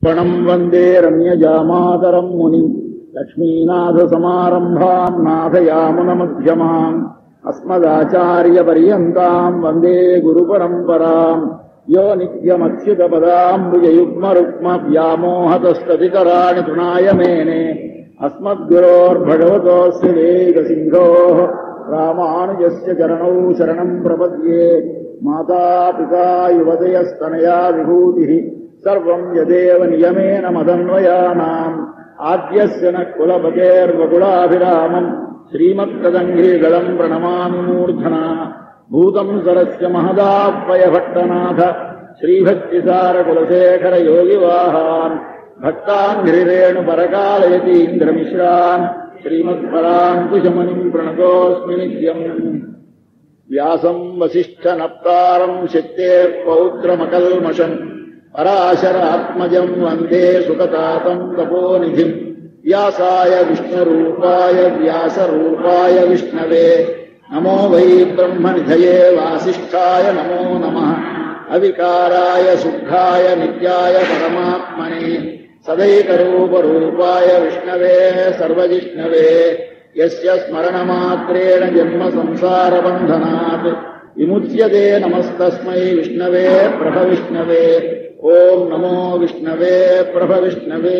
పణం వందే రమ్యజామాతరం మునిం లక్ష్మీనాథసమారంభాం నాథయామునమధ్యమాం అస్మదాచార్యపర్యంతాం వందే గురుపరంపరాం యో నిత్యమచ్యుతపదాంబుజయుగ్మరుక్మ వ్యామోహతస్తదితరాణి తృణాయ మేనే అస్మద్గురోర్భగవతోస్య వేగసింహోः రామానుజస్య చరణౌ శరణం ప్రపద్యే మాతాపితా యువతయస్తనయా విభూతిः సర్వం యదేవ నియమేన మదన్వయానాम् ఆద్యస్య న కులపతేర్వకులాభిరామम् శ్రీమత్కదంఘ్రీగళम् ప్రణమామి మూర్ధనా భూతం సరస్య మహదాప్వయభట్టనాథ శ్రీభక్తిసారకులశేఖర యోగివాహాన్ భక్తాంఘ్రిరేణు పరకాలయతీంద్రమిశ్రాన్ శ్రీమత్పరాంకుశమనిम् ప్రణతోऽస్మి నిత్యम् వ్యాసం వసిష్ఠనప్తారం శక్తేः పౌత్రమకల్మషम् పరాశరాత్మజం వందే సుఖతాతం తపోనిధిం వ్యాసాయ విష్ణురూపాయ వ్యాసరూపాయ విష్ణవే నమో వై బ్రహ్మనిధయే వాసిష్ఠాయ నమో నమః అవికారాయ శుద్ధాయ నిత్యాయ పరమాత్మనే సదైకరూపరూపాయ విష్ణవే సర్వజిష్ణవే యస్య స్మరణమాత్రేణ జన్మ సంసారబంధనాత్ విముచ్యతే నమస్తస్మై విష్ణవే ప్రభ విష్ణవే ఓం నమో విష్ణవే ప్రభ విష్ణవే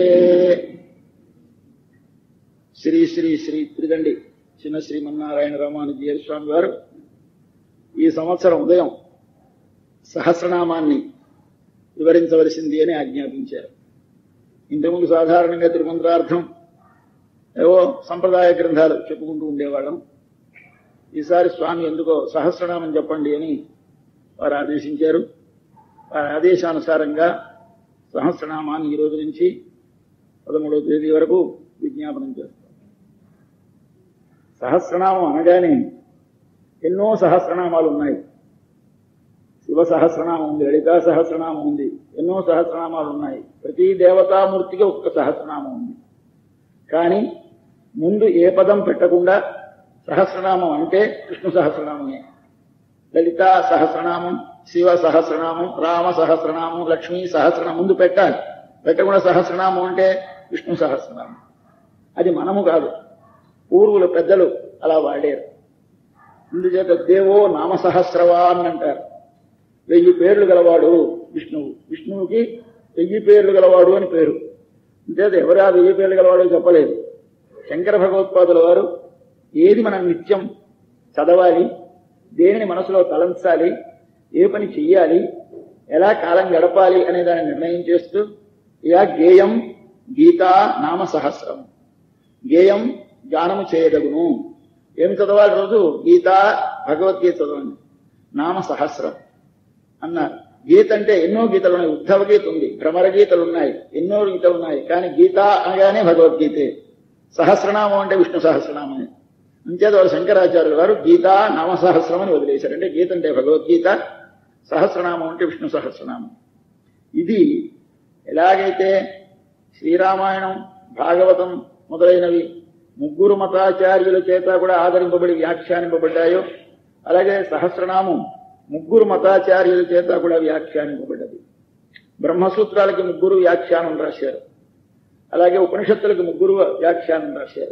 శ్రీ శ్రీ శ్రీ త్రిదండి చిన్న శ్రీమన్నారాయణ రామానుజీ స్వామి వారు ఈ సంవత్సరం ఉదయం సహస్రనామాన్ని వివరించవలసింది అని ఆజ్ఞాపించారు ఇంతకుముందు సాధారణంగా తిరుమంత్రార్థం ఏవో సంప్రదాయ గ్రంథాలు చెప్పుకుంటూ ఉండేవాళ్ళం ఈసారి స్వామి ఎందుకో సహస్రనామం చెప్పండి అని వారు ఆదేశించారు వారి ఆదేశానుసారంగా సహస్రనామాన్ని ఈ రోజు నుంచి పదమూడవ తేదీ వరకు విజ్ఞాపనం చేస్తాం సహస్రనామం అనగానే ఎన్నో సహస్రనామాలు ఉన్నాయి శివ సహస్రనామం ఉంది లలితా సహస్రనామం ఉంది ఎన్నో సహస్రనామాలు ఉన్నాయి ప్రతి దేవతామూర్తికి ఒక్క సహస్రనామం ఉంది కానీ ముందు ఏ పదం పెట్టకుండా సహస్రనామం అంటే విష్ణు సహస్రనామమే లలితా సహస్రనామం శివ సహస్రనామం రామ సహస్రనామం లక్ష్మీ సహస్రనామం ముందు పెట్టాలి పెట్టకుండా సహస్రనామం అంటే విష్ణు సహస్రనామం అది మనము కాదు పూర్వులు పెద్దలు అలా వాడారు ఇందుచేత దేవో నామ సహస్రవాన్ అంటారు వెయ్యి పేర్లు గలవాడు విష్ణువు విష్ణువుకి వెయ్యి పేర్లు గలవాడు అని పేరు అంతేత ఎవరు ఆ వెయ్యి పేర్లు గలవాడో చెప్పలేదు శంకర భగవత్పాదుల వారు ఏది మనం నిత్యం చదవాలి దేనిని మనసులో తలంచాలి ఏ పని చెయ్యాలి ఎలా కాలం గడపాలి అనే దాన్ని నిర్ణయం చేస్తూ యా గేయం గీతా నామ సహస్రం గేయం గానము చేయదగును ఏమి చదవాలి రోజు గీత భగవద్గీత చదవండి నామ సహస్రం అన్నారు గీత అంటే ఎన్నో గీతలు ఉన్నాయి ఉద్ధవ గీత ఉంది భ్రమర గీతలు ఉన్నాయి ఎన్నో గీతలు ఉన్నాయి కానీ గీత అనగానే భగవద్గీతే సహస్రనామం అంటే విష్ణు సహస్రనామమే అంచేత వారు శంకరాచార్యులు వారు గీత నామ సహస్రం అని వదిలేశారు అంటే గీత అంటే భగవద్గీత సహస్రనామం అంటే విష్ణు సహస్రనామం ఇది ఎలాగైతే శ్రీరామాయణం భాగవతం మొదలైనవి ముగ్గురు మతాచార్యుల చేత కూడా ఆదరింపబడి వ్యాఖ్యానింపబడ్డాయో అలాగే సహస్రనామం ముగ్గురు మతాచార్యుల చేత కూడా వ్యాఖ్యానింపబడ్డది బ్రహ్మసూత్రాలకి ముగ్గురు వ్యాఖ్యానం రాశారు అలాగే ఉపనిషత్తులకు ముగ్గురు వ్యాఖ్యానం రాశారు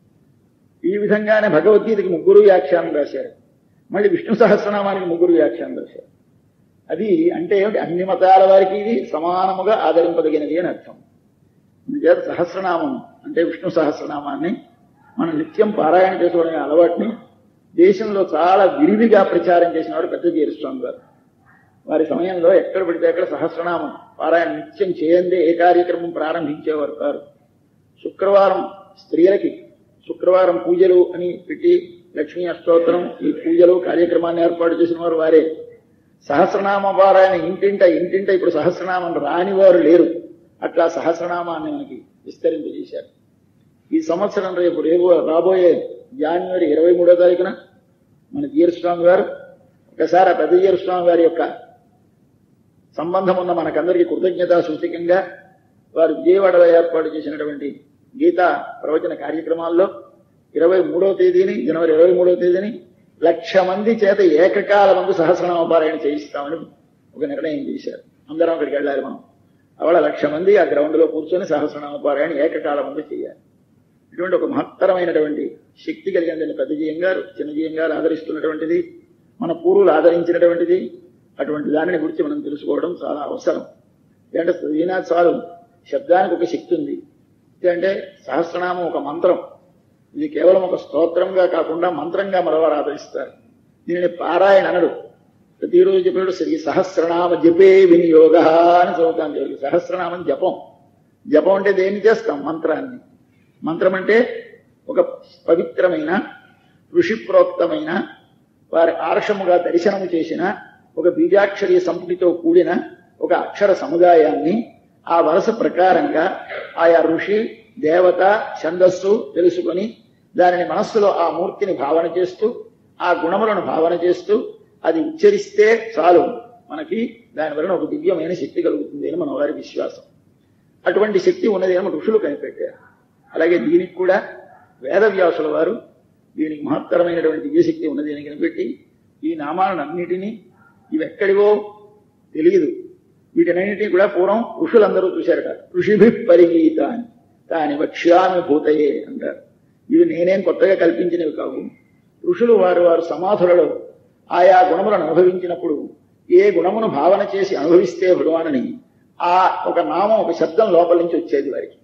ఈ విధంగానే భగవద్గీతకి ముగ్గురు వ్యాఖ్యానం రాశారు మళ్ళీ విష్ణు సహస్రనామానికి ముగ్గురు వ్యాఖ్యానం రాశారు అది అంటే ఏమిటి అన్ని మతాల వారికి ఇది సమానముగా ఆదరింపదగినది అని అర్థం అందుచేత సహస్రనామం అంటే విష్ణు సహస్రనామాన్ని మనం నిత్యం పారాయణ చేసుకోవడం అలవాటుని దేశంలో చాలా విరివిగా ప్రచారం చేసిన వారు పెద్ద స్వామి గారు వారి సమయంలో ఎక్కడ పడితే అక్కడ సహస్రనామం పారాయణ నిత్యం చేయందే ఏ కార్యక్రమం ప్రారంభించేవారు కారు శుక్రవారం స్త్రీలకి శుక్రవారం పూజలు అని పెట్టి లక్ష్మీ అష్టోత్తరం ఈ పూజలు కార్యక్రమాన్ని ఏర్పాటు చేసిన వారు వారే సహస్రనామ పారాయణ ఇంటింట ఇంటింట ఇప్పుడు సహస్రనామం రాని వారు లేరు అట్లా సహస్రనామాన్ని మనకి విస్తరింపజేశారు ఈ సంవత్సరం రేపు రేపు రాబోయే జాన్వరి ఇరవై మూడో తారీఖున మన జీరస్వామి గారు ఒకసారి ఆ పెద్ద జీరస్వామి గారి యొక్క సంబంధం ఉన్న మనకందరికీ కృతజ్ఞతా సూచికంగా వారు విజయవాడలో ఏర్పాటు చేసినటువంటి గీతా ప్రవచన కార్యక్రమాల్లో ఇరవై మూడవ తేదీని జనవరి ఇరవై మూడవ తేదీని లక్ష మంది చేత ఏకకాల మంది సహస్రనామ పారాయణ చేయిస్తామని ఒక నిర్ణయం చేశారు అందరం అక్కడికి వెళ్ళాలి మనం అవళ లక్ష మంది ఆ గ్రౌండ్ లో కూర్చొని సహస్రనామ పారాయణ ఏకకాలం ముందు చేయాలి ఇటువంటి ఒక మహత్తరమైనటువంటి శక్తి కలిగిన పెద్ద జీయం గారు చిన్న జీయం గారు ఆదరిస్తున్నటువంటిది మన పూర్వులు ఆదరించినటువంటిది అటువంటి దానిని గురించి మనం తెలుసుకోవడం చాలా అవసరం ఏంటంటే శ్రీనాథ్ చాలు శబ్దానికి ఒక శక్తి ఉంది అంటే సహస్రనామం ఒక మంత్రం ఇది కేవలం ఒక స్తోత్రంగా కాకుండా మంత్రంగా మరోవారు ఆదరిస్తారు దీనిని పారాయణ అనడు ప్రతిరోజు చెప్పినప్పుడు శ్రీ సహస్రనామ జపే వినియోగ అని చదువుతాం దేవుడికి సహస్రనామం జపం జపం అంటే దేన్ని చేస్తాం మంత్రాన్ని మంత్రం అంటే ఒక పవిత్రమైన ఋషిప్రోక్తమైన వారి ఆర్షముగా దర్శనము చేసిన ఒక బీజాక్షరి సంపుటితో కూడిన ఒక అక్షర సముదాయాన్ని ఆ వరుస ప్రకారంగా ఆయా ఋషి దేవత ఛందస్సు తెలుసుకొని దానిని మనస్సులో ఆ మూర్తిని భావన చేస్తూ ఆ గుణములను భావన చేస్తూ అది ఉచ్చరిస్తే చాలు మనకి దాని వలన ఒక దివ్యమైన శక్తి కలుగుతుంది అని మన వారి విశ్వాసం అటువంటి శక్తి ఉన్నది ఏమో ఋషులు కనిపెట్టారు అలాగే దీనికి కూడా వేదవ్యాసుల వారు దీనికి మహత్తరమైనటువంటి దివ్యశక్తి ఉన్నది అని కనిపెట్టి ఈ నామాలన్నిటినీ ఇవి ఎక్కడివో తెలియదు వీటినన్నిటినీ కూడా పూర్వం ఋషులందరూ చూశారట ఋషిభి పరిగీత అని తాని వక్ష్యామి భూతయే అంటారు ఇవి నేనేం కొత్తగా కల్పించినవి కావు ఋషులు వారు వారు సమాధులలో ఆయా గుణములను అనుభవించినప్పుడు ఏ గుణమును భావన చేసి అనుభవిస్తే భగవానుని ఆ ఒక నామం ఒక శబ్దం లోపల నుంచి వచ్చేది వారికి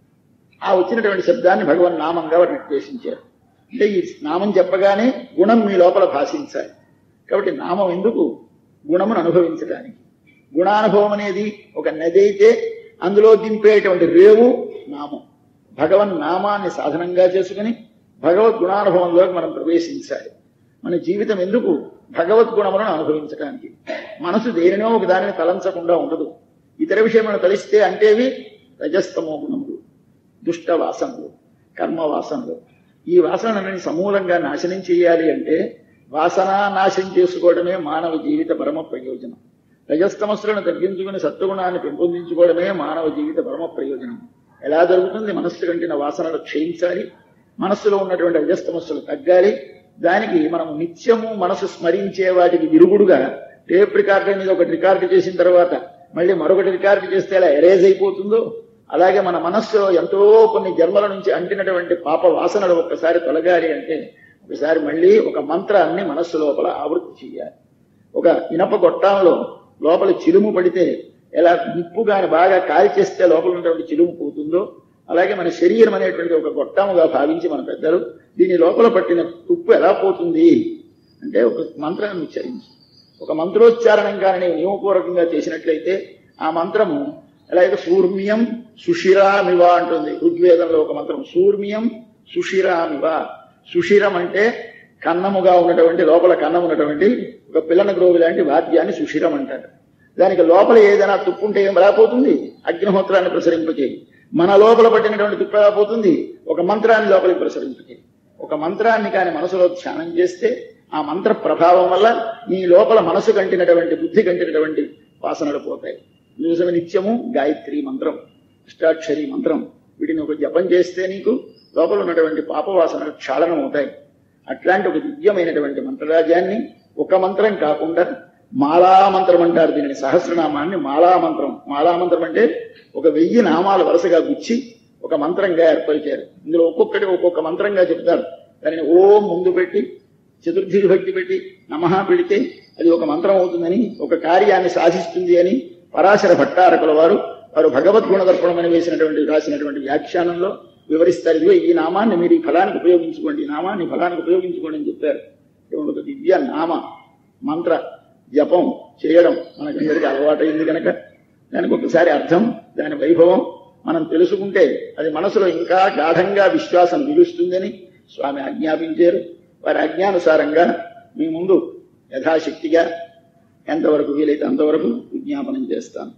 ఆ వచ్చినటువంటి శబ్దాన్ని భగవన్ నామంగా వారు నిర్దేశించారు అంటే ఈ నామం చెప్పగానే గుణం మీ లోపల భాషించాలి కాబట్టి నామం ఎందుకు గుణమును అనుభవించడానికి గుణానుభవం అనేది ఒక నది అయితే అందులో దింపేటువంటి రేవు నామం భగవన్ నామాన్ని సాధనంగా చేసుకుని భగవద్ గుణానుభవంలోకి మనం ప్రవేశించాలి మన జీవితం ఎందుకు భగవద్గుణములను అనుభవించడానికి మనసు దేనినో ఒక దానిని తలంచకుండా ఉండదు ఇతర విషయములను తలిస్తే అంటేవి రజస్తమో గుణములు దుష్ట వాసనలు కర్మ వాసనలు ఈ వాసనలని సమూలంగా నాశనం చేయాలి అంటే వాసన నాశనం చేసుకోవడమే మానవ జీవిత పరమ ప్రయోజనం రజస్తమస్సులను తగ్గించుకుని సత్వగుణాన్ని పెంపొందించుకోవడమే మానవ జీవిత పరమ ప్రయోజనం ఎలా జరుగుతుంది మనస్సు కంటిన వాసనలు క్షయించాలి మనస్సులో ఉన్నటువంటి రజస్తమస్సులు తగ్గాలి దానికి మనం నిత్యము మనసు స్మరించే వాటికి విరుగుడుగా టేప్ రికార్డు మీద ఒకటి రికార్డు చేసిన తర్వాత మళ్ళీ మరొకటి రికార్డు చేస్తే ఎలా ఎరేజ్ అయిపోతుందో అలాగే మన మనస్సులో ఎంతో కొన్ని జన్మల నుంచి అంటినటువంటి పాప వాసనలు ఒక్కసారి తొలగాలి అంటే ఒకసారి మళ్ళీ ఒక మంత్రాన్ని మనస్సు లోపల ఆవృత్తి చేయాలి ఒక ఇనప గొట్టంలో లోపల చిలుము పడితే ఎలా నిప్పుగాని బాగా కాల్చేస్తే లోపల ఉన్నటువంటి చిలుము పోతుందో అలాగే మన శరీరం అనేటువంటి ఒక గొట్టముగా భావించి మన పెద్దలు దీని లోపల పట్టిన తుప్పు ఎలా పోతుంది అంటే ఒక మంత్రాన్ని ఉచ్చరించి ఒక మంత్రోచ్చారణం కానీ నీవు నియమపూర్వకంగా చేసినట్లయితే ఆ మంత్రము అలాగే సూర్మ్యం సుషిరామివ అంటుంది ఋగ్వేదంలో ఒక మంత్రం సూర్మ్యం సుషిరామివ సుషిరం అంటే కన్నముగా ఉన్నటువంటి లోపల కన్నం ఉన్నటువంటి ఒక పిల్లన గ్రోవి లాంటి వాద్యాన్ని సుషిరం అంటారు దానికి లోపల ఏదైనా తుప్పు ఉంటే ఏం రాపోతుంది అగ్నిహోత్రాన్ని ప్రసరింపచేయి మన లోపల పట్టినటువంటి తుప్పు ఎలా పోతుంది ఒక మంత్రాన్ని లోపలికి ప్రసరింపచేయి ఒక మంత్రాన్ని కాని మనసులో ధ్యానం చేస్తే ఆ మంత్ర ప్రభావం వల్ల నీ లోపల మనసు కంటినటువంటి బుద్ధి కంటినటువంటి వాసనలు పోతాయి నిజమే నిత్యము గాయత్రి మంత్రం అష్టాక్షరి మంత్రం వీటిని ఒక జపం చేస్తే నీకు లోపల ఉన్నటువంటి పాపవాసనలు క్షాళనం అవుతాయి అట్లాంటి ఒక దివ్యమైనటువంటి మంత్రరాజ్యాన్ని ఒక మంత్రం కాకుండా మాలామంత్రం అంటారు దీనిని సహస్రనామాన్ని మాలామంత్రం మాలామంత్రం అంటే ఒక వెయ్యి నామాలు వరుసగా గుచ్చి ఒక మంత్రంగా ఏర్పరిచారు ఇందులో ఒక్కొక్కటి ఒక్కొక్క మంత్రంగా చెప్తారు దానిని ఓం ముందు పెట్టి చతుర్థి భక్తి పెట్టి నమః పెడితే అది ఒక మంత్రం అవుతుందని ఒక కార్యాన్ని సాధిస్తుంది అని పరాశర భట్టారకుల వారు వారు భగవద్గుణ దర్పణం అని వేసినటువంటి రాసినటువంటి వ్యాఖ్యానంలో వివరిస్తారు ఇదిగో ఈ నామాన్ని మీరు ఈ ఫలానికి ఉపయోగించుకోండి ఈ నామాన్ని ఈ ఫలానికి ఉపయోగించుకోండి అని చెప్పారు ఇటువంటి ఒక దివ్య నామ మంత్ర జపం చేయడం మనకందరికీ అలవాటైంది కనుక దానికి ఒకసారి అర్థం దాని వైభవం మనం తెలుసుకుంటే అది మనసులో ఇంకా గాఢంగా విశ్వాసం నిలుస్తుందని స్వామి ఆజ్ఞాపించారు వారి ఆజ్ఞానుసారంగా మీ ముందు యథాశక్తిగా ఎంతవరకు వీలైతే అంతవరకు విజ్ఞాపనం చేస్తాను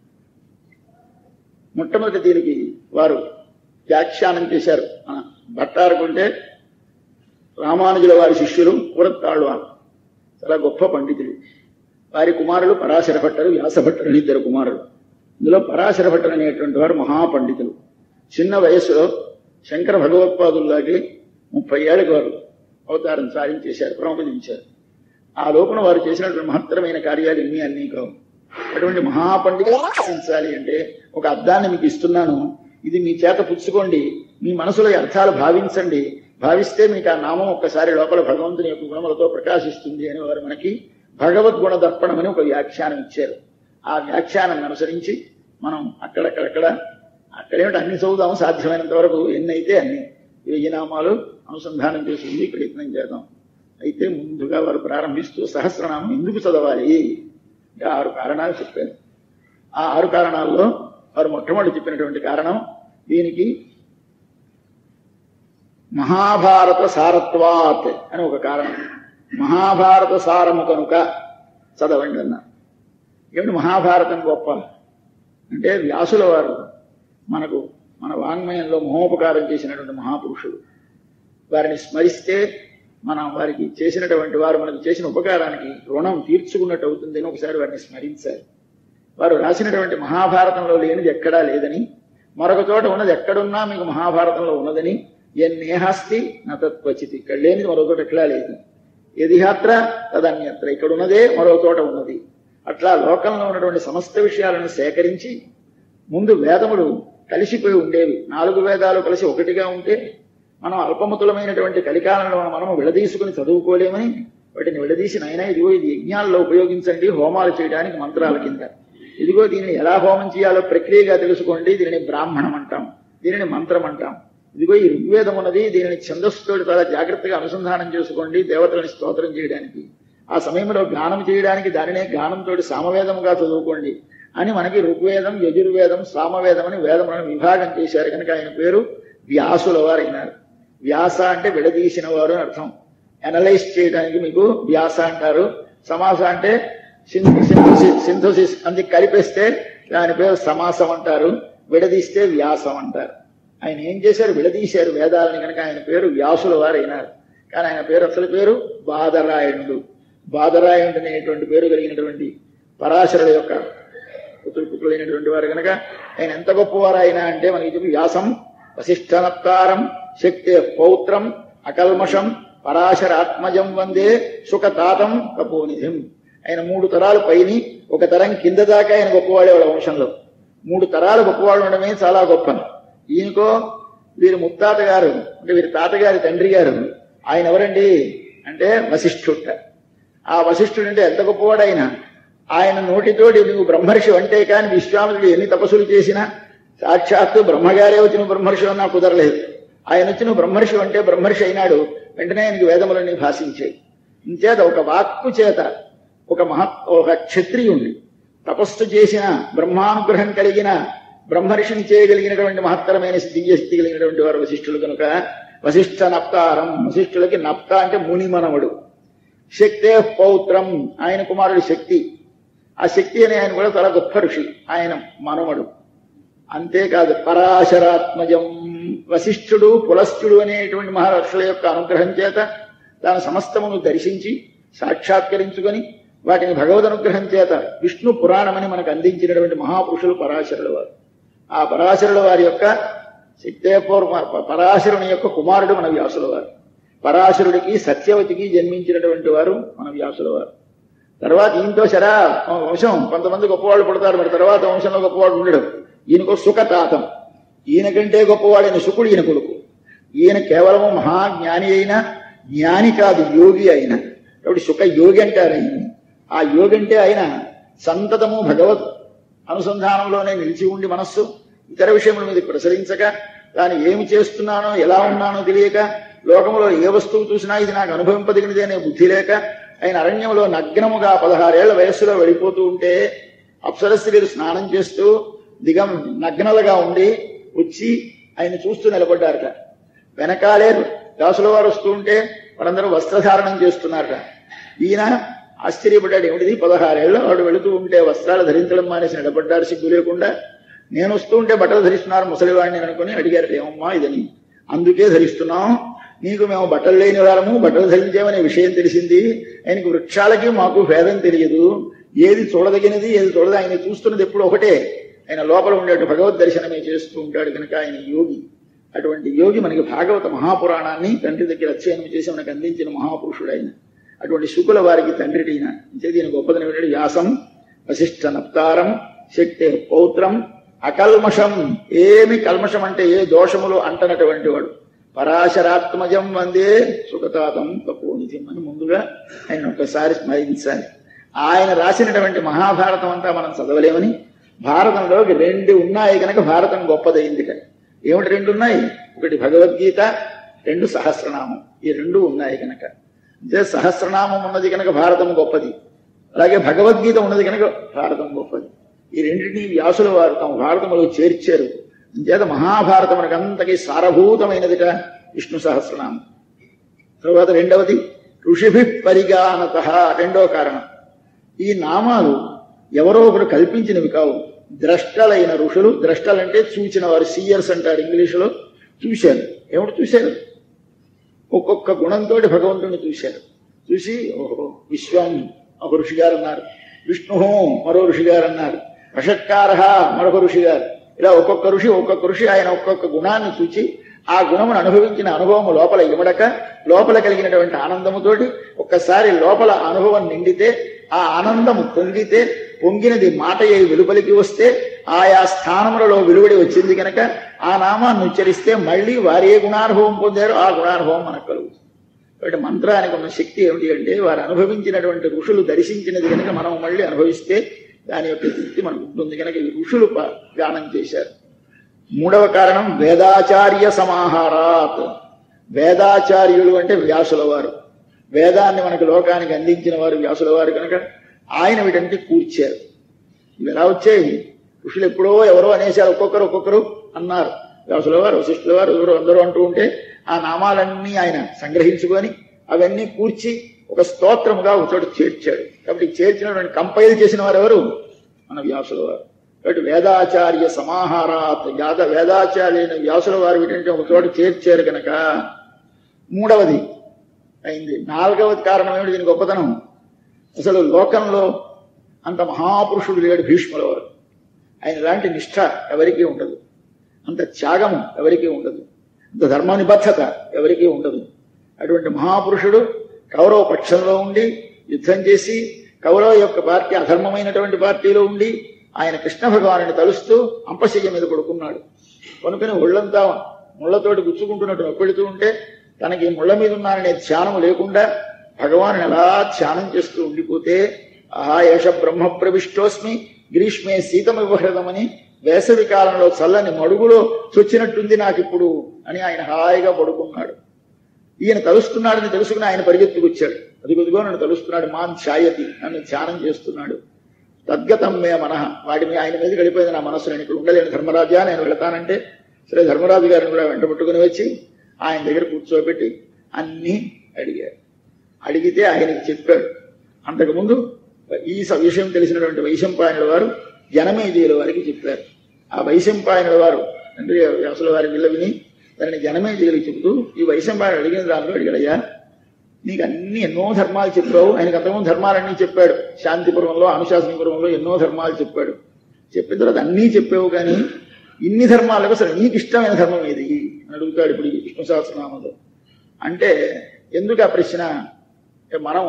మొట్టమొదటి దీనికి వారు వ్యాఖ్యానం చేశారు మన భట్టారకుంటే రామానుజుల వారి శిష్యులు కూరత్తాళ్ళు అని చాలా గొప్ప పండితులు వారి కుమారులు పరాశర భట్టరు వ్యాస భట్టరు అని ఇద్దరు కుమారులు ఇందులో పరాశర భట్టరు అనేటువంటి వారు మహాపండితులు చిన్న వయస్సులో శంకర భగవత్పాదుల్లాగే ముప్పై ఏళ్ళకి వారు అవతారం సాధించేశారు ప్రముఖించారు ఆ లోపల వారు చేసినటువంటి మహత్తరమైన కార్యాలు ఇన్ని అన్నీ కావు అటువంటి మహాపండితులు రక్షించాలి అంటే ఒక అర్థాన్ని మీకు ఇస్తున్నాను ఇది మీ చేత పుచ్చుకోండి మీ మనసులో ఈ అర్థాలు భావించండి భావిస్తే మీకు ఆ నామం ఒక్కసారి లోపల భగవంతుని యొక్క గుణములతో ప్రకాశిస్తుంది అని వారు మనకి భగవద్గుణ దర్పణం అని ఒక వ్యాఖ్యానం ఇచ్చారు ఆ వ్యాఖ్యానం అనుసరించి మనం అక్కడక్కడక్కడ అక్కడేమిటి అన్ని చదువుదాం సాధ్యమైనంత వరకు ఎన్నైతే అన్ని వెయ్యి నామాలు అనుసంధానం చేసింది ప్రయత్నం చేద్దాం అయితే ముందుగా వారు ప్రారంభిస్తూ సహస్రనామం ఎందుకు చదవాలి అంటే ఆరు కారణాలు చెప్పారు ఆ ఆరు కారణాల్లో వారు మొట్టమొదటి చెప్పినటువంటి కారణం దీనికి మహాభారత సారత్వాత్ అని ఒక కారణం మహాభారత సారము కనుక చదవండి అన్నారు ఏమిటి మహాభారతం గొప్ప అంటే వ్యాసుల వారు మనకు మన వాంగ్మయంలో మహోపకారం చేసినటువంటి మహాపురుషుడు వారిని స్మరిస్తే మనం వారికి చేసినటువంటి వారు మనకు చేసిన ఉపకారానికి రుణం తీర్చుకున్నట్టు అవుతుందని ఒకసారి వారిని స్మరించారు వారు రాసినటువంటి మహాభారతంలో లేనిది ఎక్కడా లేదని మరొక చోట ఉన్నది ఎక్కడున్నా మీకు మహాభారతంలో ఉన్నదని ఎన్నేహాస్తి నతత్వచితి ఇక్కడ లేనిది మరో చోట ఎట్లా లేదు ఎదిహాత్ర తదన్యత్ర ఇక్కడ ఉన్నదే మరో చోట ఉన్నది అట్లా లోకంలో ఉన్నటువంటి సమస్త విషయాలను సేకరించి ముందు వేదములు కలిసిపోయి ఉండేవి నాలుగు వేదాలు కలిసి ఒకటిగా ఉంటే మనం అల్పమతులమైనటువంటి కలికాలంలో మనము విడదీసుకుని చదువుకోలేమని వాటిని విడదీసి నైనా ఇదిగో ఇది యజ్ఞాల్లో ఉపయోగించండి హోమాలు చేయడానికి మంత్రాల కింద ఇదిగో దీనిని ఎలా హోమం చేయాలో ప్రక్రియగా తెలుసుకోండి దీనిని బ్రాహ్మణం అంటాం దీనిని మంత్రం అంటాం ఇదిగో ఈ ఋగ్వేదం ఉన్నది దీనిని ఛందస్సుతోటి చాలా జాగ్రత్తగా అనుసంధానం చేసుకోండి దేవతలని స్తోత్రం చేయడానికి ఆ సమయంలో గానం చేయడానికి దానినే గానంతో సామవేదముగా చదువుకోండి అని మనకి ఋగ్వేదం యజుర్వేదం సామవేదం అని వేదములను విభాగం చేశారు కనుక ఆయన పేరు వ్యాసుల వారు అయినారు వ్యాస అంటే విడదీసిన వారు అని అర్థం అనలైజ్ చేయడానికి మీకు వ్యాస అంటారు సమాస అంటే సింథసిస్ సింథసిస్ అందుకు కలిపేస్తే దాని పేరు సమాసం అంటారు విడదీస్తే వ్యాసం అంటారు ఆయన ఏం చేశారు విడదీశారు వేదాలని కనుక ఆయన పేరు వ్యాసుల వారు అయినారు కానీ ఆయన పేరు అసలు పేరు బాదరాయణుడు బాదరాయణుడు అనేటువంటి పేరు కలిగినటువంటి పరాశరుడు యొక్క పుత్రులు పుత్రులైనటువంటి వారు కనుక ఆయన ఎంత గొప్పవారు అయినా అంటే మనకి చెప్పి వ్యాసం వశిష్ఠనత్కారం శక్తి పౌత్రం అకల్మషం పరాశరాత్మజం వందే సుఖతాతం కపోనిధిం ఆయన మూడు తరాలు పైని ఒక తరం కింద దాకా ఆయన గొప్పవాడే వాళ్ళ వంశంలో మూడు తరాలు గొప్పవాడు ఉండడమే చాలా గొప్ప ఈయనకో వీరి ముత్తాత గారు అంటే వీరి తాతగారి తండ్రి గారు ఆయన ఎవరండి అంటే వశిష్ఠుట ఆ వశిష్ఠుడు అంటే ఎంత గొప్పవాడు ఆయన ఆయన నోటితోటి నువ్వు బ్రహ్మర్షి అంటే కానీ విశ్వామిత్రుడు ఎన్ని తపస్సులు చేసినా సాక్షాత్తు బ్రహ్మగారే వచ్చి నువ్వు బ్రహ్మర్షి అన్నా కుదరలేదు ఆయన వచ్చి నువ్వు బ్రహ్మర్షి అంటే బ్రహ్మర్షి అయినాడు వెంటనే ఆయనకి వేదములన్నీ భాషించాయి ఇంచేత ఒక వాక్కు చేత ఒక మహత్ ఒక క్షత్రియుణ్ణి తపస్సు చేసిన బ్రహ్మానుగ్రహం కలిగిన బ్రహ్మర్షిని చేయగలిగినటువంటి మహత్తరమైన దివ్యశక్తి కలిగినటువంటి వారు వశిష్ఠులు కనుక వశిష్ఠ నప్తారం వశిష్ఠులకి నప్త అంటే మునిమనవుడు శక్తే పౌత్రం ఆయన కుమారుడి శక్తి ఆ శక్తి అనే ఆయన కూడా చాలా గొప్ప ఋషి ఆయన మనవడు అంతేకాదు పరాశరాత్మజం వశిష్ఠుడు పులశ్చుడు అనేటువంటి మహారాష్ట్రుల యొక్క అనుగ్రహం చేత తాను సమస్తమును దర్శించి సాక్షాత్కరించుకొని వాటిని భగవద్ అనుగ్రహం చేత విష్ణు పురాణమని మనకు అందించినటువంటి మహాపురుషులు పరాశరుల వారు ఆ పరాశరుల వారి యొక్క శక్తేపూర్వ పరాశరుని యొక్క కుమారుడు మన వ్యాసుల వారు పరాశరుడికి సత్యవతికి జన్మించినటువంటి వారు మన వ్యాసుల వారు తర్వాత ఈయనతో శరా వంశం కొంతమంది గొప్పవాళ్ళు పుడతారు మరి తర్వాత వంశంలో గొప్పవాడు ఉండడు ఈయనకు సుఖతాతం ఈయన కంటే గొప్పవాడైన శుకుడు ఈయన కొడుకు ఈయన కేవలము మహాజ్ఞాని అయిన జ్ఞాని కాదు యోగి అయిన కాబట్టి సుఖ యోగి అంటారు ఆయన ఆ యోగి అంటే ఆయన సంతతము భగవత్ అనుసంధానంలోనే నిలిచి ఉండి మనస్సు ఇతర విషయముల మీద ప్రసరించక తాను ఏమి చేస్తున్నానో ఎలా ఉన్నానో తెలియక లోకంలో ఏ వస్తువు చూసినా ఇది నాకు అనుభవింపదగినది అనే బుద్ధి లేక ఆయన అరణ్యంలో నగ్నముగా పదహారేళ్ల వయస్సులో వెళ్ళిపోతూ ఉంటే అప్సరస్త్రీలు స్నానం చేస్తూ దిగం నగ్నలుగా ఉండి వచ్చి ఆయన చూస్తూ నిలబడ్డారట వెనకాలే దాసుల వారు వస్తూ ఉంటే వాళ్ళందరూ వస్త్రధారణం చేస్తున్నారట ఈయన ఆశ్చర్యపడ్డాడు ఏమిటిది పదహారేళ్ళు వాడు వెళుతూ ఉంటే వస్త్రాలు ధరించడం మానేసి నిలబడ్డారు సిగ్గు లేకుండా నేను వస్తూ ఉంటే బట్టలు ధరిస్తున్నారు ముసలివాడిని అనుకుని అడిగారు ఏమమ్మా ఇదని అందుకే ధరిస్తున్నాం నీకు మేము బట్టలు లేని వాళ్ళము బట్టలు ధరించామనే విషయం తెలిసింది ఆయనకు వృక్షాలకి మాకు భేదం తెలియదు ఏది చూడదగినది ఏది చూడదు ఆయన చూస్తున్నది ఎప్పుడు ఒకటే ఆయన లోపల ఉండేటు భగవద్ దర్శనమే చేస్తూ ఉంటాడు కనుక ఆయన యోగి అటువంటి యోగి మనకి భాగవత మహాపురాణాన్ని తండ్రి దగ్గర అధ్యయనం చేసి మనకు అందించిన మహాపురుషుడు ఆయన అటువంటి శుకుల వారికి తండ్రి ఈయన అంటే దీని గొప్పదని వ్యాసం వశిష్ఠ నప్తారం శక్తి పౌత్రం అకల్మషం ఏమి కల్మషం అంటే ఏ దోషములు అంటనటువంటి వాడు పరాశరాత్మజం వందే సుఖతాతం తపోనిధి అని ముందుగా ఆయన ఒకసారి స్మరించాలి ఆయన రాసినటువంటి మహాభారతం అంతా మనం చదవలేమని భారతంలోకి రెండు ఉన్నాయి కనుక భారతం గొప్పదైంది కనుక ఏమిటి రెండు ఉన్నాయి ఒకటి భగవద్గీత రెండు సహస్రనామం ఈ రెండు ఉన్నాయి కనుక అంటే సహస్రనామం ఉన్నది కనుక భారతం గొప్పది అలాగే భగవద్గీత ఉన్నది కనుక భారతం గొప్పది ఈ రెండింటినీ వ్యాసుల వారు తమ భారతంలో చేర్చారు అంచేత మహాభారతం మనకు అంతకీ సారభూతమైనదిట విష్ణు సహస్రనామం తర్వాత రెండవది ఋషిభి పరిగానత రెండో కారణం ఈ నామాలు ఎవరో ఒకరు కల్పించినవి కావు ద్రష్టలైన ఋషులు ద్రష్టలంటే చూచిన వారు సీయర్స్ అంటారు ఇంగ్లీషులో చూశారు ఏమిటి చూశారు ఒక్కొక్క గుణంతో భగవంతుడిని చూశారు చూసి ఓహో విశ్వం ఒక ఋషి గారు అన్నారు విష్ణు మరో ఋషి గారు అన్నారు వషట్కార మరొక ఋషి గారు ఇలా ఒక్కొక్క ఋషి ఒక్కొక్క ఋషి ఆయన ఒక్కొక్క గుణాన్ని చూచి ఆ గుణమును అనుభవించిన అనుభవం లోపల ఇమడక లోపల కలిగినటువంటి ఆనందముతోటి ఒక్కసారి లోపల అనుభవం నిండితే ఆ ఆనందము పొంగితే పొంగినది మాట అయి వెలుపలికి వస్తే ఆయా స్థానములలో వెలువడి వచ్చింది కనుక ఆ నామాన్ని ఉచ్చరిస్తే మళ్ళీ వారు ఏ గుణానుభవం పొందారో ఆ గుణానుభవం మనకు కలుగుతుంది కాబట్టి మంత్రానికి ఉన్న శక్తి ఏమిటి అంటే వారు అనుభవించినటువంటి ఋషులు దర్శించినది కనుక మనం మళ్ళీ అనుభవిస్తే దాని యొక్క తృప్తి మనకు ఉంటుంది కనుక ఈ ఋషులు ప- గానం చేశారు మూడవ కారణం వేదాచార్య సమాహారాత్ వేదాచార్యులు అంటే వ్యాసుల వారు వేదాన్ని మనకు లోకానికి అందించిన వారు వ్యాసుల వారు కనుక ఆయన వీటంటే కూర్చారు ఇవి ఎలా వచ్చాయి ఋషులు ఎప్పుడో ఎవరో అనేసారు ఒక్కొక్కరు ఒక్కొక్కరు అన్నారు వ్యాసుల వారు వశిష్ఠుల వారు ఎవరు అందరూ అంటూ ఉంటే ఆ నామాలన్నీ ఆయన సంగ్రహించుకొని అవన్నీ కూర్చి ఒక స్తోత్రముగా ఒక చోట చేర్చాడు కాబట్టి చేర్చినటువంటి కంపైల్ చేసిన వారు ఎవరు మన వ్యాసుల వారు కాబట్టి వేదాచార్య సమాహారాత్ యాద వేదాచార్యులైన వ్యాసుల వారు వీటంటే ఒక చోట చేర్చారు కనుక మూడవది అయింది నాలుగవది కారణం ఏమిటి దీని గొప్పతనం అసలు లోకంలో అంత మహాపురుషుడు లేడు భీష్ముల వారు ఆయన లాంటి నిష్ఠ ఎవరికీ ఉండదు అంత త్యాగము ఎవరికీ ఉండదు అంత ధర్మ నిబద్ధత ఎవరికీ ఉండదు అటువంటి మహాపురుషుడు కౌరవ పక్షంలో ఉండి యుద్ధం చేసి కౌరవ యొక్క పార్టీ అధర్మమైనటువంటి పార్టీలో ఉండి ఆయన కృష్ణ భగవాను తలుస్తూ అంపశయ్య మీద పడుకున్నాడు కొనుకొని ఒళ్ళంతా ముళ్లతోటి గుచ్చుకుంటున్నట్టు నొప్పెడుతూ ఉంటే తనకి ముళ్ళ మీద ఉన్నాననే ధ్యానం లేకుండా భగవాను ఎలా ధ్యానం చేస్తూ ఉండిపోతే ఆహా ఏష బ్రహ్మ ప్రవిష్టోస్మి గ్రీష్మే శీతమివహృతమని వేసవి కాలంలో చల్లని మడుగులో చొచ్చినట్టుంది నాకిప్పుడు అని ఆయన హాయిగా పడుకున్నాడు ఈయన తలుస్తున్నాడని తెలుసుకుని ఆయన పరిగెత్తుకొచ్చాడు అది కొద్దిగో నన్ను తలుస్తున్నాడు మాన్ ఛాయతి నన్ను ధ్యానం చేస్తున్నాడు తద్గతం మే మనః వాడి మీ ఆయన మీద గడిపోయింది నా మనస్సు నేను ఇక్కడ ఉండలేను ధర్మరాజా నేను వెళతానంటే సరే ధర్మరాజు గారిని కూడా వెంట పట్టుకుని వచ్చి ఆయన దగ్గర కూర్చోబెట్టి అన్నీ అడిగాడు అడిగితే ఆయనకి చెప్పాడు అంతకుముందు ఈ స- విషయం తెలిసినటువంటి వైశంపాయనుల వారు జనమేజయుల వారికి చెప్పారు ఆ వైశంపాయనుల వారు తండ్రి వ్యాసుల వారి విల్ల విని దానిని జనమేజయులకు చెబుతూ ఈ వైశంపాయనుడు అడిగిన దానిలో అడిగాడయ్యా నీకు అన్ని ఎన్నో ధర్మాలు చెప్పావు ఆయనకు అంతకుముందు ధర్మాలన్నీ చెప్పాడు శాంతిపురంలో అనుశాసనపురంలో ఎన్నో ధర్మాలు చెప్పాడు చెప్పిన తర్వాత అన్నీ చెప్పావు కానీ ఇన్ని ధర్మాలకు అసలు నీకు ఇష్టమైన ధర్మం ఏది అని అడుగుతాడు ఇప్పుడు ఈ విష్ణు సహస్రనామంలో అంటే ఎందుకు ఆ ప్రశ్న అంటే మనం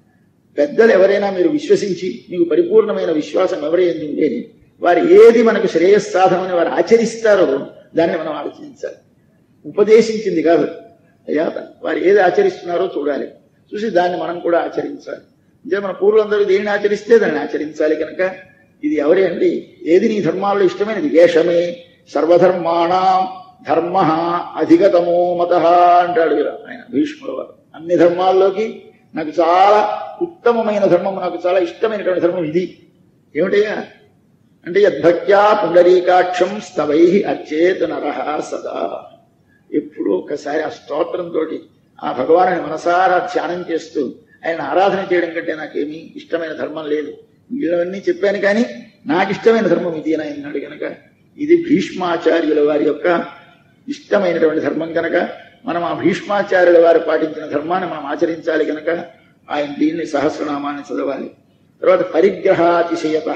పెద్దలు ఎవరైనా మీరు విశ్వసించి మీకు పరిపూర్ణమైన విశ్వాసం ఎవరైంది ఉంటే వారు ఏది మనకు శ్రేయస్సాధమని వారు ఆచరిస్తారో దాన్ని మనం ఆలోచించాలి ఉపదేశించింది కాదు అయ్యా వారు ఏది ఆచరిస్తున్నారో చూడాలి చూసి దాన్ని మనం కూడా ఆచరించాలి అంటే మన పూర్వులందరూ దేనిని ఆచరిస్తే దాన్ని ఆచరించాలి కనుక ఇది ఎవరి అండి ఏది నీ ధర్మాల్లో ఇష్టమైనది వేషమే సర్వధర్మాణం ధర్మ అధిగతమో మత అంటాడు ఇలా ఆయన భీష్ముల వారు అన్ని ధర్మాల్లోకి నాకు చాలా ఉత్తమమైన ధర్మం నాకు చాలా ఇష్టమైనటువంటి ధర్మం ఇది ఏమిటయ్యా అంటే యద్భక్త్యా పుండరీకాక్షం స్తవై అర్చేత నరహ సదా ఎప్పుడూ ఒకసారి ఆ స్తోత్రంతో ఆ భగవాను మనసారా ధ్యానం చేస్తూ ఆయన ఆరాధన చేయడం కంటే నాకేమీ ఇష్టమైన ధర్మం లేదు వీళ్ళవన్నీ చెప్పాను కానీ నాకు ఇష్టమైన ధర్మం ఇది అని ఆయన అన్నాడు కనుక ఇది భీష్మాచార్యుల వారి యొక్క ఇష్టమైనటువంటి ధర్మం కనుక మనం ఆ భీష్మాచార్యుల వారు పాటించిన ధర్మాన్ని మనం ఆచరించాలి కనుక ఆయన దీన్ని సహస్రనామాన్ని చదవాలి తర్వాత పరిగ్రహాతిశయత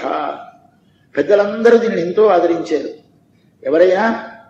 పెద్దలందరూ దీనిని ఎంతో ఆదరించారు ఎవరైనా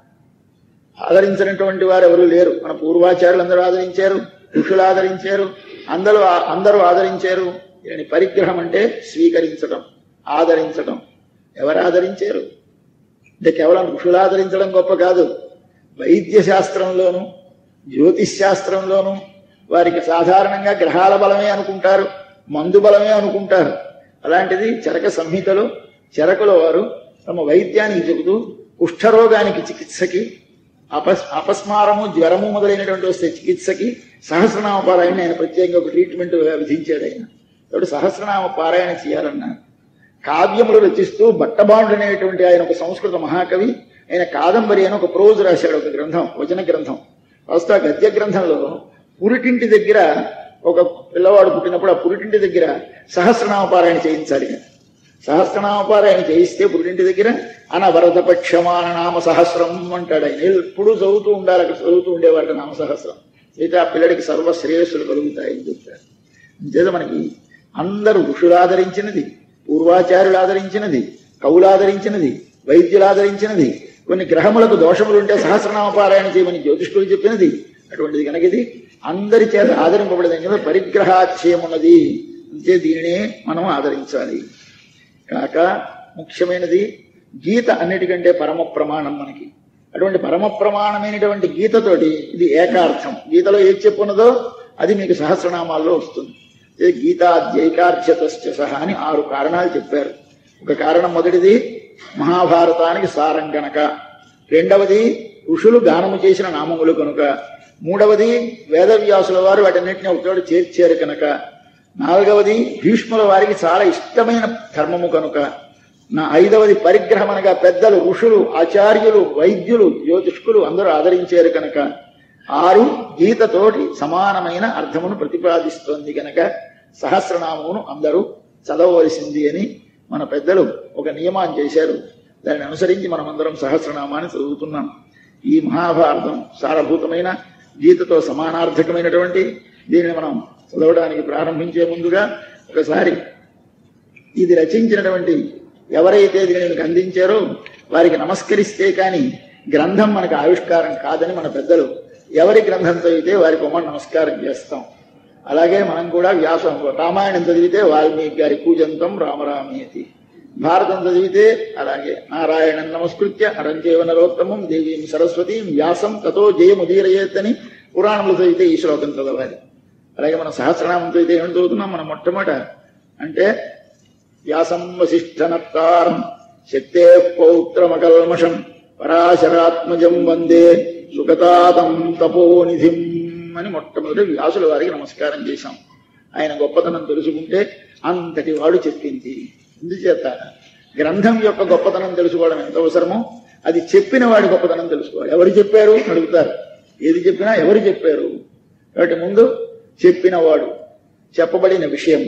ఆదరించినటువంటి వారు ఎవరు లేరు మన పూర్వాచార్యులు అందరూ ఆదరించారు ఋషులు ఆదరించారు అందరూ అందరూ ఆదరించారు దీని పరిగ్రహం అంటే స్వీకరించడం ఆదరించడం ఎవరు ఆదరించారు అంటే కేవలం ఋషులు ఆదరించడం గొప్ప కాదు వైద్య శాస్త్రంలోను జ్యోతిష్ శాస్త్రంలోను వారికి సాధారణంగా గ్రహాల బలమే అనుకుంటారు మందు బలమే అనుకుంటారు అలాంటిది చరక సంహితలో చరకుల వారు తమ వైద్యానికి చెబుతూ కుష్ఠరోగానికి చికిత్సకి అపస్ అపస్మారము జ్వరము మొదలైనటువంటి వస్తే చికిత్సకి సహస్రనామ పారాయణ ఆయన ప్రత్యేకంగా ఒక ట్రీట్మెంట్ విధించాడు ఆయన కాబట్టి సహస్రనామ పారాయణ చేయాలన్నారు కావ్యములు రచిస్తూ బట్టబాండు అనేటువంటి ఆయన ఒక సంస్కృత మహాకవి ఆయన కాదంబరి అని ఒక ప్రోజ్ రాశాడు ఒక గ్రంథం వచన గ్రంథం ప్రస్తుత గద్య గ్రంథంలో పురిటింటి దగ్గర ఒక పిల్లవాడు పుట్టినప్పుడు ఆ పురిటింటి దగ్గర సహస్రనామ పారాయణ చేయించాలి సహస్రనామ పారాయణ చేయిస్తే పురిటింటి దగ్గర అనవరత పక్షమాన నామ సహస్రం అంటాడు ఆయన ఎప్పుడూ చదువుతూ ఉండాలి అక్కడ చదువుతూ ఉండేవాడు నామ సహస్రం అయితే ఆ పిల్లడికి సర్వ శ్రేయస్సులు కలుగుతాయని చెప్తారు అంతేత మనకి అందరూ ఋషులు ఆదరించినది పూర్వాచార్యులు ఆదరించినది కవులు ఆదరించినది వైద్యులు ఆదరించినది కొన్ని గ్రహములకు దోషములుంటే సహస్రనామ పారాయణ చేయమని జ్యోతిష్కులు చెప్పినది అటువంటిది కనుక ఇది అందరి చేత ఆదరింపబడేది కనుక పరిగ్రహాక్షయమున్నది అంతే దీనినే మనం ఆదరించాలి కాక ముఖ్యమైనది గీత అన్నిటికంటే పరమ ప్రమాణం మనకి అటువంటి పరమ ప్రమాణమైనటువంటి గీతతోటి ఇది ఏకార్థం గీతలో ఏది చెప్పున్నదో అది మీకు సహస్రనామాల్లో వస్తుంది ఇది గీతాద్యైకార్చతశ్చ సహా అని ఆరు కారణాలు చెప్పారు ఒక కారణం మొదటిది మహాభారతానికి సారం గనక రెండవది ఋషులు గానము చేసిన నామములు కనుక మూడవది వేదవ్యాసుల వారు వాటన్నిటిని ఒకచోట చేర్చారు కనుక నాలుగవది భీష్ముల వారికి చాలా ఇష్టమైన ధర్మము కనుక నా ఐదవది పరిగ్రహం అనగా పెద్దలు ఋషులు ఆచార్యులు వైద్యులు జ్యోతిష్కులు అందరూ ఆదరించారు కనుక ఆరు గీతతోటి సమానమైన అర్థమును ప్రతిపాదిస్తోంది కనుక సహస్రనామమును అందరూ చదవవలసింది అని మన పెద్దలు ఒక నియమాన్ని చేశారు దాన్ని అనుసరించి మనమందరం సహస్రనామాన్ని చదువుతున్నాం ఈ మహాభారతం సారభూతమైన గీతతో సమానార్థకమైనటువంటి దీనిని మనం చదవడానికి ప్రారంభించే ముందుగా ఒకసారి ఇది రచించినటువంటి ఎవరైతే దీనిని అందించారో వారికి నమస్కరిస్తే కానీ గ్రంథం మనకు ఆవిష్కారం కాదని మన పెద్దలు ఎవరి గ్రంథంతో అయితే వారికి ఉమ్మ నమస్కారం చేస్తాం అలాగే మనం కూడా వ్యాసం రామాయణం చదివితే వాల్మీకి గారి కూజంతం రామరామేతి భారతం చదివితే అలాగే నారాయణం నమస్కృత్య అరంజేవ నరోత్తమం దేవీం సరస్వతీం వ్యాసం తతో జయముదీరయేత్ అని పురాణంలో చదివితే ఈ శ్లోకం చదవాలి అలాగే మనం సహస్రనామం చదివితే ఏమిటి చదువుతున్నాం మనం మొట్టమొదట అంటే వ్యాసం వశిష్ఠనత్తారం శక్తే పౌత్రమకల్మషం పరాశరాత్మజం వందే సుగతాతం తపోనిధిం అని మొట్టమొదటి వ్యాసుల వారికి నమస్కారం చేశాం ఆయన గొప్పతనం తెలుసుకుంటే అంతటి వాడు చెప్పింది ఎందుచేత గ్రంథం యొక్క గొప్పతనం తెలుసుకోవడం ఎంత అవసరమో అది చెప్పిన వాడి గొప్పతనం తెలుసుకోవాలి ఎవరు చెప్పారు అని అడుగుతారు ఏది చెప్పినా ఎవరు చెప్పారు కాబట్టి ముందు చెప్పినవాడు చెప్పబడిన విషయం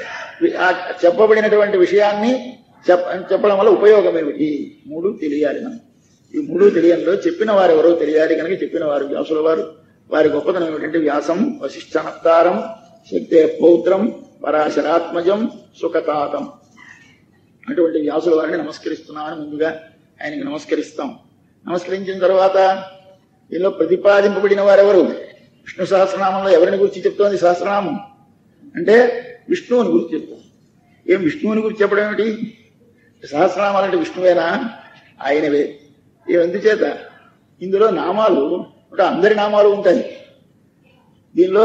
ఆ చెప్పబడినటువంటి విషయాన్ని చెప్ప చెప్పడం వల్ల ఉపయోగం ఏమిటి మూడు తెలియాలి మనం ఈ మూడు తెలియంలో చెప్పిన వారు ఎవరో తెలియాలి కనుక చెప్పిన వారు వ్యాసుల వారు వారి గొప్పతనం ఏమిటంటే వ్యాసం వశిష్ఠనప్తారం శక్తే పౌత్రం పరాశరాత్మజం సుఖతాతం అటువంటి వ్యాసుల వారిని నమస్కరిస్తున్నామని ముందుగా ఆయనకి నమస్కరిస్తాం నమస్కరించిన తర్వాత దీనిలో ప్రతిపాదింపబడిన వారెవరు విష్ణు సహస్రనామంలో ఎవరిని గురించి చెప్తోంది సహస్రనామం అంటే విష్ణువుని గురించి చెప్తాం ఏం విష్ణువుని గురించి చెప్పడం ఏమిటి సహస్రనామాలు అంటే విష్ణువేనా ఆయనవే ఎందుచేత ఇందులో నామాలు అంటే అందరి నామాలు ఉంటాయి దీనిలో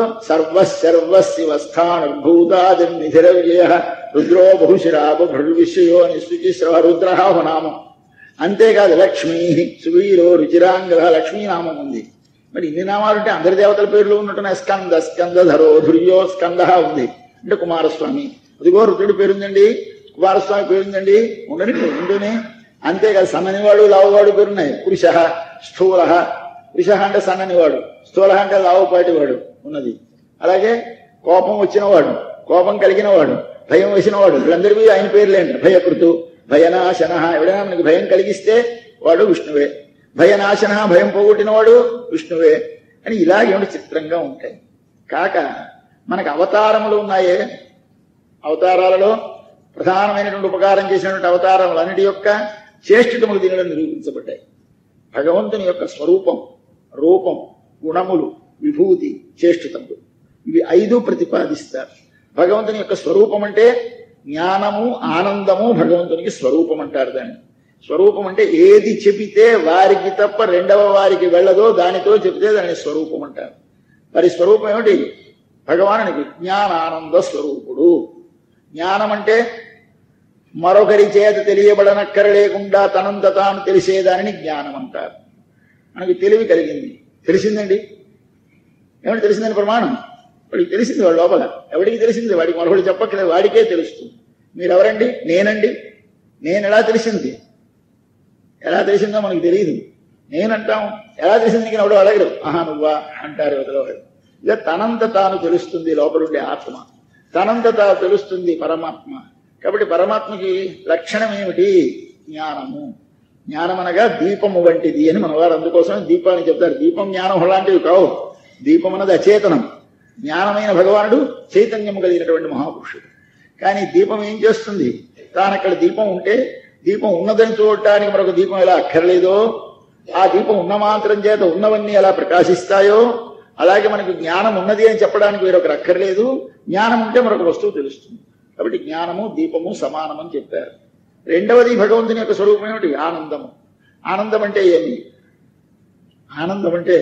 సర్వశర్వశివస్థానుర్భూతాది నిధిర విజయ రుద్రో బహుశిరాభ భృవిశ్వయో నిశ్రుచిశ్రవ రుద్ర నామం అంతేకాదు లక్ష్మీ సువీరో రుచిరాంగ లక్ష్మీనామం ఉంది మరి ఇన్ని నామాలు అంటే అందరి దేవతల పేర్లు ఉన్నట్టున్నాయి స్కంద స్కందధరో ధుర్యో స్కంద ఉంది అంటే కుమారస్వామి అదిగో రుద్రుడి పేరుందండి కుమారస్వామి పేరుందండి ఉండని ఉండునే అంతేకాదు సన్ననివాడు లావువాడు పేరున్నాయి పురుష స్థూల పురుష అంటే సన్ననివాడు స్థూల అంటే లావుపాటి వాడు ఉన్నది అలాగే కోపం వచ్చినవాడు కోపం కలిగినవాడు భయం వేసినవాడు వీళ్ళందరికీ ఆయన పేర్లేంట భయకృతు భయనాశన ఎవడైనా మనకి భయం కలిగిస్తే వాడు విష్ణువే భయనాశన భయం పోగొట్టినవాడు విష్ణువే అని ఇలాగేమిటి చిత్రంగా ఉంటాయి కాక మనకు అవతారములు ఉన్నాయే అవతారాలలో ప్రధానమైనటువంటి ఉపకారం చేసినటువంటి అవతారములన్నిటి యొక్క చేష్టితములు దీనిలో నిరూపించబడ్డాయి భగవంతుని యొక్క స్వరూపం రూపం గుణములు విభూతి చేష్టితములు ఇవి ఐదు ప్రతిపాదిస్తారు భగవంతుని యొక్క స్వరూపం అంటే జ్ఞానము ఆనందము భగవంతునికి స్వరూపం అంటారు దాన్ని స్వరూపం అంటే ఏది చెబితే వారికి తప్ప రెండవ వారికి వెళ్ళదో దానితో చెబితే దాని స్వరూపం అంటారు మరి స్వరూపం ఏమిటి భగవానునికి జ్ఞానానంద స్వరూపుడు జ్ఞానం అంటే మరొకరి చేత తెలియబడనక్కర లేకుండా తనంత తాను తెలిసేదానిని జ్ఞానం అంటారు మనకి తెలివి కలిగింది తెలిసిందండి ఏమిటి తెలిసిందని ప్రమాణం వాడికి తెలిసింది వాడు లోపల ఎవడికి తెలిసింది వాడికి మరొకటి చెప్పక్కలేదు వాడికే తెలుస్తుంది మీరెవరండి నేనండి నేను ఎలా తెలిసింది ఎలా తెలిసిందో మనకు తెలియదు నేనంటాం ఎలా తెలిసింది నీకు ఎవడో అడగరు ఆహా నువ్వా అంటారు వదిలేవాడు ఇక తనంత తాను తెలుస్తుంది లోపలుండే ఆత్మ తనంత తాను తెలుస్తుంది పరమాత్మ కాబట్టి పరమాత్మకి లక్షణం ఏమిటి జ్ఞానము జ్ఞానం అనగా దీపము వంటిది అని మన వారు అందుకోసం దీపాన్ని చెప్తారు దీపం జ్ఞానం లాంటివి కావు దీపం అన్నది అచేతనం జ్ఞానమైన భగవానుడు చైతన్యము కలిగినటువంటి మహాపురుషుడు కానీ దీపం ఏం చేస్తుంది తాను అక్కడ దీపం ఉంటే దీపం ఉన్నదని చూడటానికి మరొక దీపం ఎలా అక్కర్లేదో ఆ దీపం ఉన్న మాత్రం చేత ఉన్నవన్నీ ఎలా ప్రకాశిస్తాయో అలాగే మనకు జ్ఞానం ఉన్నది అని చెప్పడానికి వేరొకరు అక్కర్లేదు జ్ఞానం ఉంటే మరొక వస్తువు తెలుస్తుంది కాబట్టి జ్ఞానము దీపము సమానం అని చెప్పారు రెండవది భగవంతుని యొక్క స్వరూపం ఏమిటి ఆనందము ఆనందం అంటే ఏమి ఆనందం అంటే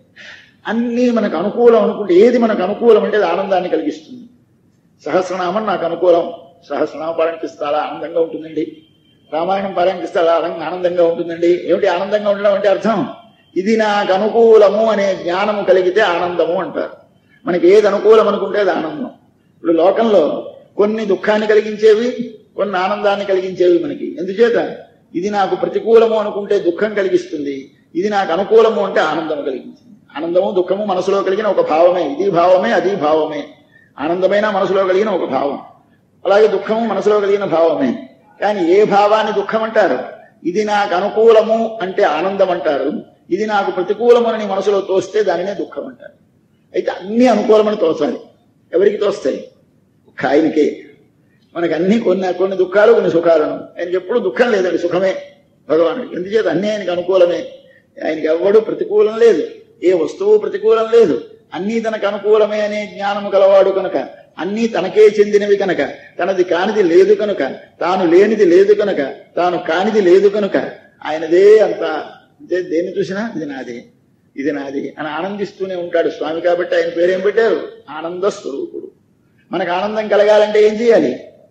అన్నీ మనకు అనుకూలం అనుకుంటే ఏది మనకు అనుకూలం అంటే అది ఆనందాన్ని కలిగిస్తుంది సహస్రనామం నాకు అనుకూలం సహస్రనామ పారాయణకిస్తే చాలా ఆనందంగా ఉంటుందండి రామాయణం పారాయణకిస్తే అలా ఆనందంగా ఉంటుందండి ఏమిటి ఆనందంగా ఉండడం అంటే అర్థం ఇది నాకు అనుకూలము అనే జ్ఞానము కలిగితే ఆనందము అంటారు మనకి ఏది అనుకూలం అనుకుంటే అది ఆనందం ఇప్పుడు లోకంలో కొన్ని దుఃఖాన్ని కలిగించేవి కొన్ని ఆనందాన్ని కలిగించేవి మనకి ఎందుచేత ఇది నాకు ప్రతికూలము అనుకుంటే దుఃఖం కలిగిస్తుంది ఇది నాకు అనుకూలము అంటే ఆనందం కలిగించింది ఆనందము దుఃఖము మనసులో కలిగిన ఒక భావమే ఇది భావమే అది భావమే ఆనందమైన మనసులో కలిగిన ఒక భావం అలాగే దుఃఖము మనసులో కలిగిన భావమే కానీ ఏ భావాన్ని దుఃఖం అంటారు ఇది నాకు అనుకూలము అంటే ఆనందం అంటారు ఇది నాకు ప్రతికూలమని మనసులో తోస్తే దానినే దుఃఖం అంటారు అయితే అన్ని అనుకూలమని తోచాలి ఎవరికి తోస్తాయి ఒక్క ఆయనకే మనకు అన్ని కొన్ని కొన్ని దుఃఖాలు కొన్ని సుఖాలను ఆయనకి ఎప్పుడు దుఃఖం లేదండి సుఖమే భగవానుడికి ఎందుచేత అన్ని ఆయనకి అనుకూలమే ఆయనకి ఎవ్వడు ప్రతికూలం లేదు ఏ వస్తువు ప్రతికూలం లేదు అన్నీ తనకు అనుకూలమే అనే జ్ఞానము గలవాడు కనుక అన్నీ తనకే చెందినవి కనుక తనది కానిది లేదు కనుక తాను లేనిది లేదు కనుక తాను కానిది లేదు కనుక ఆయనదే అంత అంటే దేన్ని చూసినా ఇది నాది ఇది నాది అని ఆనందిస్తూనే ఉంటాడు స్వామి కాబట్టి ఆయన పేరేం పెట్టారు ఆనంద స్వరూపుడు మనకు ఆనందం కలగాలంటే ఏం చేయాలి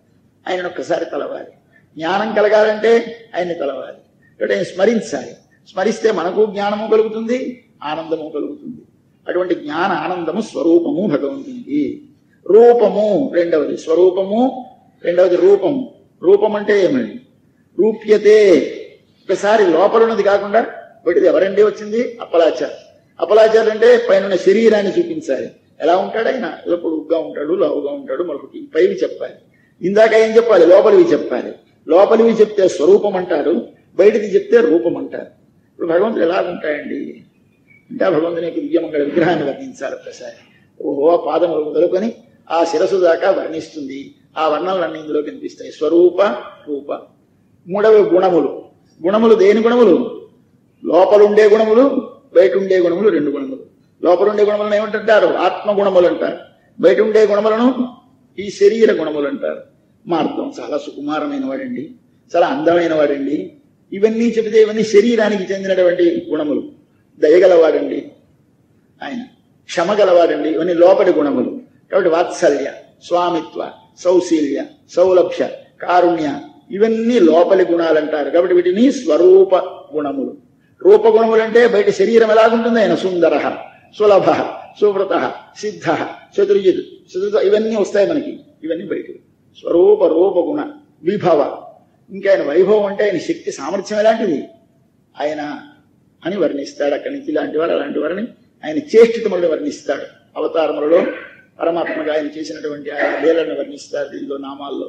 ఆయన ఒక్కసారి తలవాలి జ్ఞానం కలగాలంటే ఆయన్ని తలవాలి కాబట్టి ఆయన స్మరించాలి స్మరిస్తే మనకు జ్ఞానము కలుగుతుంది ఆనందము కలుగుతుంది అటువంటి జ్ఞాన ఆనందము స్వరూపము భగవంతునికి రూపము రెండవది స్వరూపము రెండవది రూపము రూపం అంటే ఏమని రూప్యతే ఒకసారి లోపలున్నది కాకుండా ఒకటిది ఎవరండి వచ్చింది అప్పలాచార్ అప్పలాచార్ అంటే పైన శరీరాన్ని చూపించాలి ఎలా ఉంటాడు ఆయన ఏదో పొడుగ్గా ఉంటాడు లావుగా ఉంటాడు మరొకటి పైవి చెప్పాలి ఇందాక ఏం చెప్పాలి లోపలివి చెప్పాలి లోపలివి చెప్తే స్వరూపం అంటారు బయటిది చెప్తే రూపం అంటారు ఇప్పుడు భగవంతుడు ఎలా ఉంటాయండి అంటే ఆ భగవంతుని యొక్క దివ్యమంగళ విగ్రహాన్ని వర్ణించాలి ఒకసారి ఓహో ఆ పాదములు మొదలుకొని ఆ శిరసు దాకా వర్ణిస్తుంది ఆ వర్ణాలన్నీ ఇందులో కనిపిస్తాయి స్వరూప రూప మూడవ గుణములు గుణములు దేని గుణములు లోపలుండే గుణములు బయట ఉండే గుణములు రెండు గుణములు లోపలుండే గుణములను ఏమంటారు ఆత్మ గుణములు అంటారు బయట ఉండే గుణములను ఈ శరీర గుణములు అంటారు మార్గం చాలా సుకుమారమైన వాడండి చాలా అందమైన వాడండి ఇవన్నీ చెబితే ఇవన్నీ శరీరానికి చెందినటువంటి గుణములు దయగలవాడండి ఆయన క్షమ గలవాడండి ఇవన్నీ లోపలి గుణములు కాబట్టి వాత్సల్య స్వామిత్వ సౌశీల్య సౌలభ్య కారుణ్య ఇవన్నీ లోపలి గుణాలు అంటారు కాబట్టి వీటిని స్వరూప గుణములు రూపగుణములు అంటే బయట శరీరం ఎలాగుంటుంది ఆయన సుందర సులభ సువ్రత సిద్ధ చతుర్యుత్ చతుర్థ ఇవన్నీ వస్తాయి మనకి ఇవన్నీ బయట స్వరూప రూప గుణ విభవ ఇంకా ఆయన వైభవం అంటే ఆయన శక్తి సామర్థ్యం ఎలాంటిది ఆయన అని వర్ణిస్తాడు అక్కడి నుంచి ఇలాంటి వారు అలాంటి వారిని ఆయన చేష్టితములను వర్ణిస్తాడు అవతారములలో పరమాత్మగా ఆయన చేసినటువంటి ఆయన లీలను వర్ణిస్తాడు దీనిలో నామాల్లో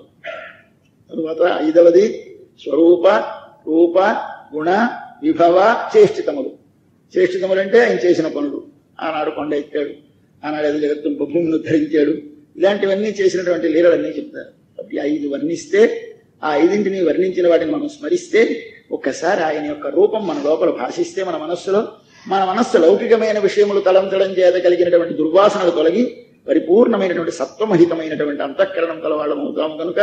తరువాత ఐదవది స్వరూప రూప గుణ విభవ చేష్టితములు చేష్టితములు అంటే ఆయన చేసిన పనులు ఆనాడు కొండ ఎత్తాడు ఆనాడు ఎదురు జగత్తు భూమిని ధరించాడు ఇలాంటివన్నీ చేసినటువంటి లీలలన్నీ చెప్తారు కాబట్టి ఐదు వర్ణిస్తే ఆ ఐదింటిని వర్ణించిన వాటిని మనం స్మరిస్తే ఒక్కసారి ఆయన యొక్క రూపం మన లోపల భాషిస్తే మన మనస్సులో మన మనస్సు లౌకికమైన విషయములు తలంచడం చేత కలిగినటువంటి దుర్వాసనలు తొలగి పరిపూర్ణమైనటువంటి సత్వమహితమైనటువంటి అంతఃకరణం కలవాళ్ళం అవుతాము కనుక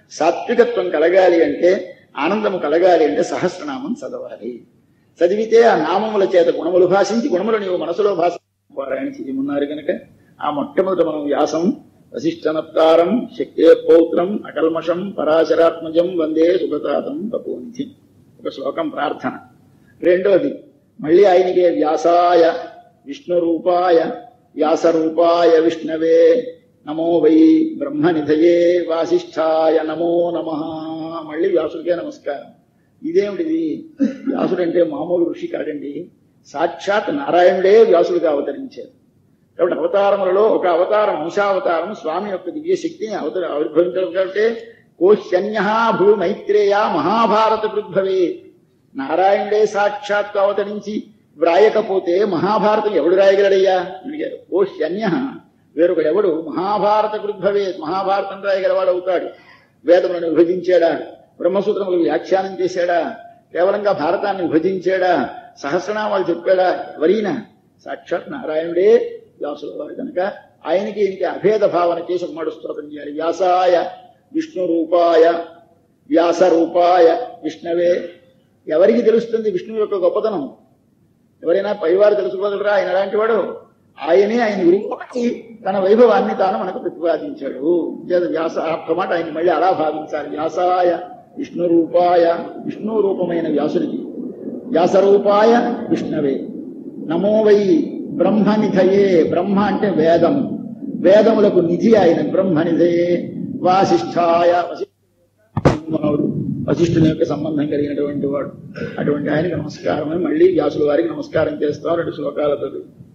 సాత్వికత్వం కలగాలి అంటే ఆనందము కలగాలి అంటే సహస్రనామం చదవాలి చదివితే ఆ నామముల చేత గుణములు భాషించి గుణములు నీవు మనసులో భాష పారాయణ చేయమున్నారు కనుక ఆ మొట్టమొదట మనం వ్యాసం వశిష్ఠనప్తారం శక్తే పౌత్రం అకల్మషం పరాశరాత్మజం వందే సుగతాతం తపోనిధి ఒక శ్లోకం ప్రార్థన రెండోది మళ్ళీ ఆయనకే వ్యాసాయ విష్ణు రూపాయ వ్యాస రూపాయ విష్ణవే నమో వై బ్రహ్మనిధయే వాసిష్ఠాయ నమో నమ మళ్ళీ వ్యాసుడికే నమస్కారం ఇదేమిటిది వ్యాసుడంటే మామూలు ఋషి కాడండి సాక్షాత్ నారాయణుడే వ్యాసుడిగా అవతరించారు కాబట్టి అవతారములలో ఒక అవతారం అంశావతారం స్వామి యొక్క దివ్య శక్తిని అవతర ఆవిర్భవించడం కాబట్టి కోశన్య భూ మైత్రేయ మహాభారత కృద్భవే నారాయణుడే సాక్షాత్తు అవతరించి వ్రాయకపోతే మహాభారతం ఎవడు రాయగలడయ్యా అడిగారు ఓ శన్య వేరొకడు ఎవడు మహాభారత కృద్భవే మహాభారతం రాయగలవాడు అవుతాడు వేదములను విభజించాడా బ్రహ్మసూత్రములు వ్యాఖ్యానం చేశాడా కేవలంగా భారతాన్ని విభజించాడా సహస్రనామాలు చెప్పాడా ఎవరైనా సాక్షాత్ నారాయణుడే వ్యాసుల వారు కనుక ఆయనకి ఇంకే అభేద భావన చేసి ఒక మాట స్తోత్రం చేయాలి వ్యాసాయ విష్ణు రూపాయ వ్యాస రూపాయ విష్ణవే ఎవరికి తెలుస్తుంది విష్ణువు యొక్క గొప్పతనం ఎవరైనా పైవారు తెలుసుకోగలరా ఆయన అలాంటి వాడు ఆయనే ఆయన గురించి తన వైభవాన్ని తాను మనకు ప్రతిపాదించాడు చేత వ్యాస ఆ మాట ఆయన మళ్ళీ అలా భావించాలి వ్యాసాయ విష్ణు రూపాయ విష్ణు రూపమైన వ్యాసునికి వ్యాస రూపాయ విష్ణవే నమో వై బ్రహ్మనిధయే బ్రహ్మ అంటే వేదం వేదములకు నిధి ఆయన బ్రహ్మనిధయే వాసిష్ఠాయ వశిష్ఠుడు వశిష్ఠుని యొక్క సంబంధం కలిగినటువంటి వాడు అటువంటి ఆయనకి నమస్కారం అని మళ్ళీ వ్యాసుల వారికి నమస్కారం చేస్తాం రెండు శ్లోకాలతో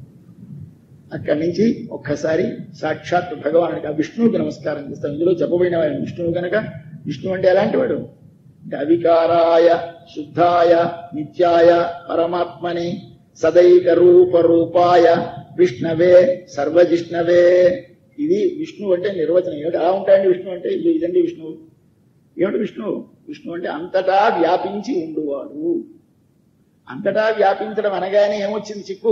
అక్కడి నుంచి ఒక్కసారి సాక్షాత్ భగవానుడికి ఆ విష్ణువుకి నమస్కారం చేస్తాం ఇందులో చెప్పబడిన ఆయన విష్ణువు కనుక విష్ణువు అంటే ఎలాంటి వాడు అంటే అవికారాయ శుద్ధాయ నిత్యాయ పరమాత్మని సదైక రూప రూపాయ విష్ణవే సర్వజిష్ణవే ఇది విష్ణువు అంటే నిర్వచనం ఏమిటి అలా ఉంటాయండి విష్ణు అంటే ఇది ఇదండి విష్ణువు ఏమిటి విష్ణువు విష్ణు అంటే అంతటా వ్యాపించి ఉండువాడు అంతటా వ్యాపించడం అనగానే ఏమొచ్చింది చిక్కు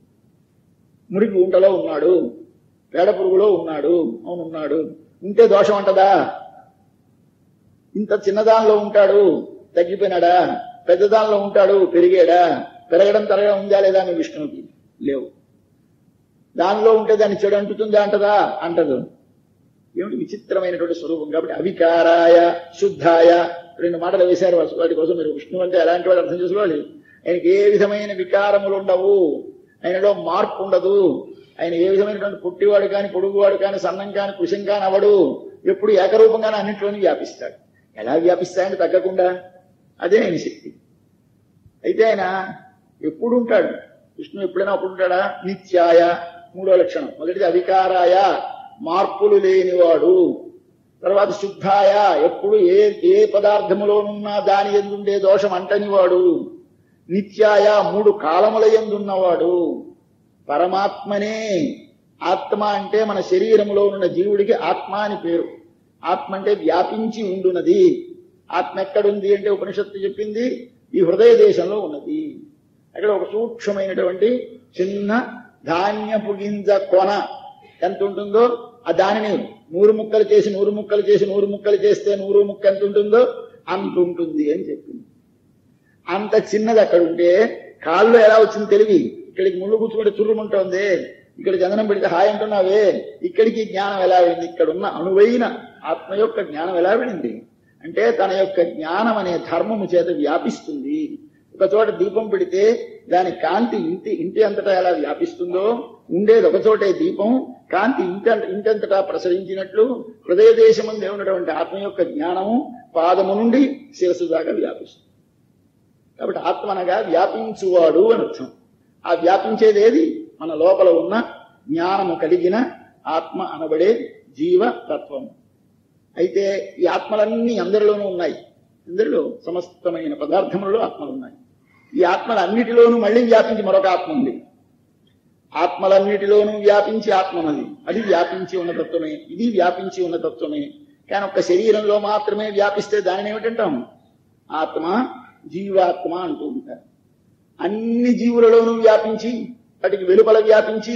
మురికి గుంటలో ఉన్నాడు పేడ పురుగులో ఉన్నాడు అవును ఉన్నాడు ఉంటే దోషం అంటదా ఇంత చిన్నదానిలో ఉంటాడు తగ్గిపోయినాడా పెద్దదానిలో ఉంటాడు పెరిగాడా పెరగడం తరగడం ఉందా లేదా మీ విష్ణువుకి లేవు దానిలో ఉంటే దాన్ని చెడు అంటుతుందా అంటదా అంటదు ఏమిటి విచిత్రమైనటువంటి స్వరూపం కాబట్టి అవికారాయ శుద్ధాయ రెండు మాటలు వేశారు వాటి కోసం మీరు విష్ణు అంటే ఎలాంటి వాడు అర్థం చేసుకోవాలి ఆయనకి ఏ విధమైన వికారములు ఉండవు ఆయనలో మార్పు ఉండదు ఆయన ఏ విధమైనటువంటి పుట్టివాడు కాని పొడుగువాడు కాని సన్నం కాని కుశం కాని అవడు ఎప్పుడు ఏకరూపంగానే అన్నింటిలోని వ్యాపిస్తాడు ఎలా వ్యాపిస్తాయని తగ్గకుండా అదే ఆయన శక్తి అయితే ఆయన ఎప్పుడు ఉంటాడు విష్ణు ఎప్పుడైనా అప్పుడు ఉంటాడా నిత్యాయ మూడో లక్షణం మొదటిది అధికారాయ మార్పులు లేనివాడు తర్వాత శుద్ధాయ ఎప్పుడు ఏ ఏ పదార్థములోనున్నా దాని ఎందుండే దోషం అంటనివాడు నిత్యాయ మూడు కాలముల ఎందున్నవాడు పరమాత్మనే ఆత్మ అంటే మన శరీరములో ఉన్న జీవుడికి ఆత్మ అని పేరు ఆత్మ అంటే వ్యాపించి ఉండునది ఆత్మ ఎక్కడుంది అంటే ఉపనిషత్తు చెప్పింది ఈ హృదయ దేశంలో ఉన్నది అక్కడ ఒక సూక్ష్మమైనటువంటి చిన్న ధాన్యపు గింజ కొన ఎంత ఉంటుందో ఆ దానిని నూరు ముక్కలు చేసి నూరు ముక్కలు చేసి నూరు ముక్కలు చేస్తే నూరు ముక్క ఎంత ఉంటుందో అంత ఉంటుంది అని చెప్పింది అంత చిన్నది అక్కడ ఉంటే కాళ్ళు ఎలా వచ్చింది తెలివి ఇక్కడికి ముళ్ళు కూర్చుకుంటే చుర్రుముంటోంది ఇక్కడ చందనం పెడితే హాయ్ అంటున్నావే ఇక్కడికి జ్ఞానం ఎలా వెళ్ళింది ఇక్కడ ఉన్న అణువైన ఆత్మ యొక్క జ్ఞానం ఎలా వెళ్ళింది అంటే తన యొక్క జ్ఞానం అనే ధర్మము చేత వ్యాపిస్తుంది ఒక చోట దీపం పెడితే దాని కాంతి ఇంటి ఇంటి అంతటా ఎలా వ్యాపిస్తుందో ఉండేది ఒక చోటే దీపం కాంతి ఇంట ఇంటంతటా ప్రసరించినట్లు హృదయ దేశముందే ఉన్నటువంటి ఆత్మ యొక్క జ్ఞానము పాదము నుండి శిరస్సు దాకా వ్యాపిస్తుంది కాబట్టి ఆత్మ అనగా వ్యాపించువాడు అని అర్థం ఆ వ్యాపించేది ఏది మన లోపల ఉన్న జ్ఞానము కలిగిన ఆత్మ అనబడే జీవ తత్వం అయితే ఈ ఆత్మలన్నీ అందరిలోనూ ఉన్నాయి అందరిలో సమస్తమైన పదార్థములలో ఆత్మలు ఉన్నాయి ఈ ఆత్మలన్నిటిలోనూ మళ్ళీ వ్యాపించి మరొక ఆత్మ ఉంది ఆత్మలన్నిటిలోనూ వ్యాపించి ఆత్మ ఉన్నది అది వ్యాపించి ఉన్న తత్వమే ఇది వ్యాపించి ఉన్న తత్వమే కానీ ఒక్క శరీరంలో మాత్రమే వ్యాపిస్తే దానిని ఏమిటంటాం ఆత్మ జీవాత్మ అంటూ ఉంటారు అన్ని జీవులలోనూ వ్యాపించి వాటికి వెలుపల వ్యాపించి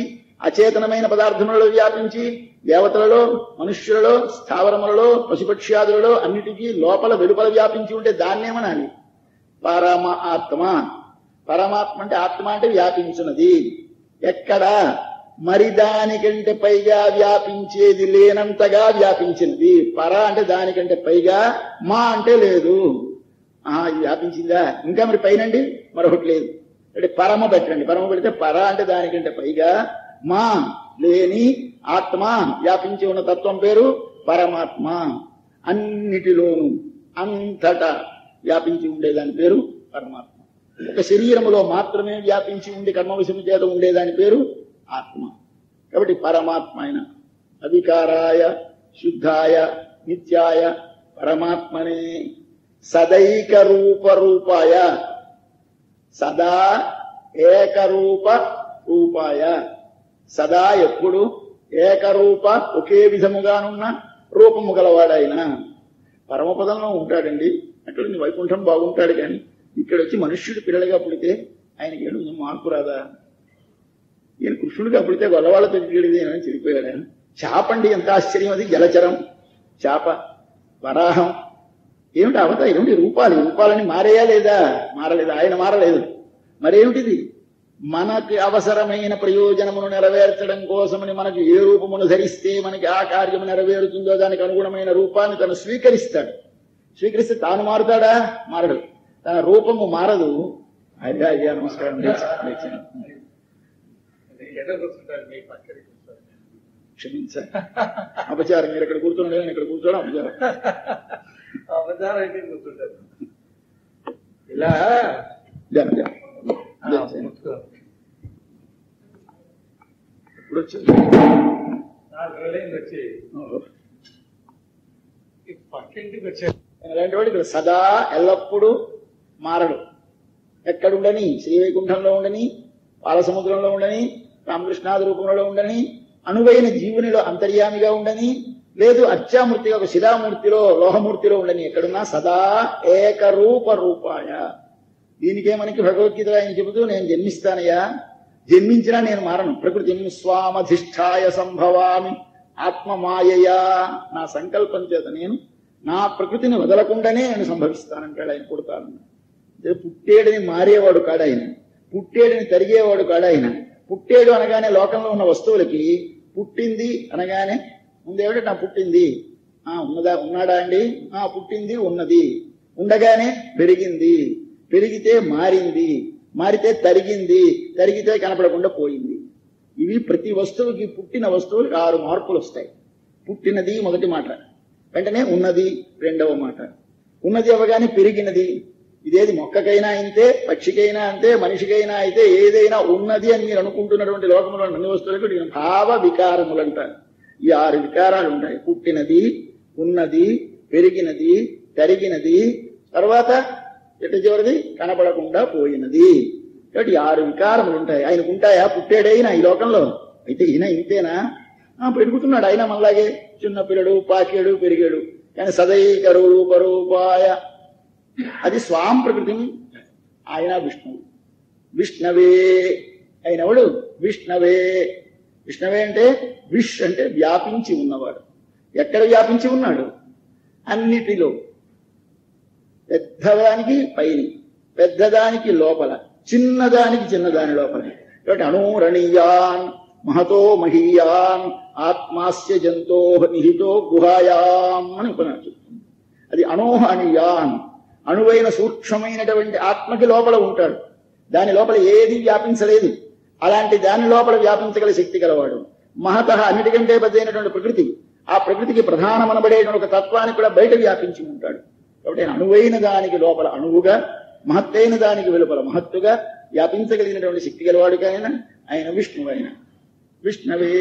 అచేతనమైన పదార్థములలో వ్యాపించి దేవతలలో మనుష్యులలో స్థావరములలో పశుపక్ష్యాదులలో అన్నిటికీ లోపల వెలుపల వ్యాపించి ఉంటే దాన్నేమనాలి పరమ ఆత్మ పరమాత్మ అంటే ఆత్మ అంటే వ్యాపించున్నది ఎక్కడ మరి దానికంటే పైగా వ్యాపించేది లేనంతగా వ్యాపించినది పర అంటే దానికంటే పైగా మా అంటే లేదు ఆ ఇది వ్యాపించిందా ఇంకా మరి పైనండి మరొకటి లేదు అంటే పరమ పెట్టండి పరమ పెడితే పర అంటే దానికంటే పైగా మా లేని ఆత్మ వ్యాపించి ఉన్న తత్వం పేరు పరమాత్మ అన్నిటిలోనూ అంతటా వ్యాపించి ఉండేదాని పేరు పరమాత్మ ఒక శరీరములో మాత్రమే వ్యాపించి ఉండి కర్మవశము చేత ఉండేదాని పేరు ఆత్మ కాబట్టి పరమాత్మ అయిన అవికారాయ శుద్ధాయ నిత్యాయ పరమాత్మనే సదైక రూప రూపాయ సదా ఏకరూప రూపాయ సదా ఎప్పుడు ఏకరూప ఒకే విధముగానున్న రూపము గలవాడైన పరమపదంలో ఉంటాడండి అక్కడ నీ వైకుంఠం బాగుంటాడు కానీ ఇక్కడ వచ్చి మనుష్యుడు పిల్లలుగా పుడితే ఆయనకి ఏడు మార్పు రాదా ఈయన కృష్ణుడిగా పుడితే గొల్లవాళ్ళతో అని చెడిపోయాడు ఆయన చాపండి ఎంత ఆశ్చర్యం అది జలచరం చాప వరాహం ఏమిటి అవత ఏమిటి రూపాలు ఈ రూపాలని మారేయా లేదా మారలేదు ఆయన మారలేదు మరేమిటిది మనకి అవసరమైన ప్రయోజనమును నెరవేర్చడం కోసమని మనకు ఏ రూపమును ధరిస్తే మనకి ఆ కార్యము నెరవేరుతుందో దానికి అనుగుణమైన రూపాన్ని తను స్వీకరిస్తాడు స్వీకరిస్తే తాను మారుతాడా మారడు తన రూపము మారదు అయ్యా అయ్యా నమస్కారం లేచి- లేచాను. ఎక్కడ కూర్చుంటారు మీ పక్కన కూర్చోండి క్షమించాలి అపచారం మీరు ఇక్కడ కూర్చోండి నేను ఇక్కడ కూర్చోవడం అపచారం అవతారం అయితే కూర్చుంటారు ఇలా జా, జా. ఆ, లేచాను. కూర్చో. ఇప్పుడు వచ్చారు నాలుగు రోజులైంది వచ్చి ఓహో. ఈ పక్కింటికి వచ్చారు అలాంటి వాడు ఇక్కడ సదా ఎల్లప్పుడూ మారడు ఎక్కడుండని శ్రీవైకుంఠంలో ఉండని పాలసముద్రంలో ఉండని రామకృష్ణాది రూపంలో ఉండని అనువైన జీవునిలో అంతర్యామిగా ఉండని లేదు అత్యామూర్తిగా ఒక శిలామూర్తిలో లోహమూర్తిలో ఉండని ఎక్కడున్నా సదా ఏకరూప రూపాయ దీనికే మనకి భగవద్గీత ఆయన చెబుతూ నేను జన్మిస్తానయ్యా జన్మించినా నేను మారను ప్రకృతి స్వామధిష్టాయ సంభవామి ఆత్మమాయయా నా సంకల్పం చేత నేను నా ప్రకృతిని వదలకుండానే నేను సంభవిస్తానంటాడు ఆయన పుడతాను అంటే పుట్టేడిని మారేవాడు కాడు ఆయన పుట్టేడిని తరిగేవాడు కాడు ఆయన పుట్టేడు అనగానే లోకంలో ఉన్న వస్తువులకి పుట్టింది అనగానే ముందేవిడ నా పుట్టింది ఆ ఉన్నదా ఉన్నాడా అండి ఆ పుట్టింది ఉన్నది ఉండగానే పెరిగింది పెరిగితే మారింది మారితే తరిగింది తరిగితే కనపడకుండా పోయింది ఇవి ప్రతి వస్తువుకి పుట్టిన వస్తువులకి ఆరు మార్పులు వస్తాయి పుట్టినది మొదటి మాట వెంటనే ఉన్నది రెండవ మాట ఉన్నది అవగానే పెరిగినది ఇదేది మొక్కకైనా అంతే పక్షికైనా అంతే మనిషికైనా అయితే ఏదైనా ఉన్నది అని మీరు అనుకుంటున్నటువంటి లోకంలో అన్ని వస్తువులకు దీని భావ వికారములు అంటారు ఈ ఆరు వికారాలు ఉంటాయి పుట్టినది ఉన్నది పెరిగినది తరిగినది తర్వాత ఎట్ట చివరిది కనపడకుండా పోయినది కాబట్టి ఈ ఆరు వికారములు ఉంటాయి ఆయనకు ఉంటాయా పుట్టాడైనా ఈ లోకంలో అయితే ఈయన ఇంతేనా ఆ, పెరుగుతున్నాడు ఆయన మనలాగే చిన్న పిల్లడు పాకేడు పెరిగాడు కానీ సదైక రూప రూపాయ అది స్వాం ప్రకృతి ఆయన విష్ణువు విష్ణవే అయినవాడు విష్ణవే విష్ణవే అంటే విష్ అంటే వ్యాపించి ఉన్నవాడు ఎక్కడ వ్యాపించి ఉన్నాడు అన్నిటిలో పెద్దదానికి పైని పెద్దదానికి లోపల చిన్నదానికి చిన్నదాని లోపల కాబట్టి అణూరణీయాన్ మహతో మహీయాన్ ఆత్మాస్య జంతో నిహితో గుహాయాం అని ఉపనిషత్తు చెప్తుంది అది అనోహనీయాన్ అణువైన సూక్ష్మమైనటువంటి ఆత్మకి లోపల ఉంటాడు దాని లోపల ఏది వ్యాపించలేదు అలాంటి దాని లోపల వ్యాపించగల శక్తి గలవాడు మహత అన్నిటికంటే పెద్దైనటువంటి ప్రకృతి ఆ ప్రకృతికి ప్రధానమనబడేటువంటి ఒక తత్వానికి కూడా బయట వ్యాపించి ఉంటాడు కాబట్టి ఆయన అణువైన దానికి లోపల అణువుగా మహత్తైన దానికి వెలుపల మహత్తుగా వ్యాపించగలిగినటువంటి శక్తి గలవాడు ఆయన ఆయన విష్ణువు ఆయన విష్ణవే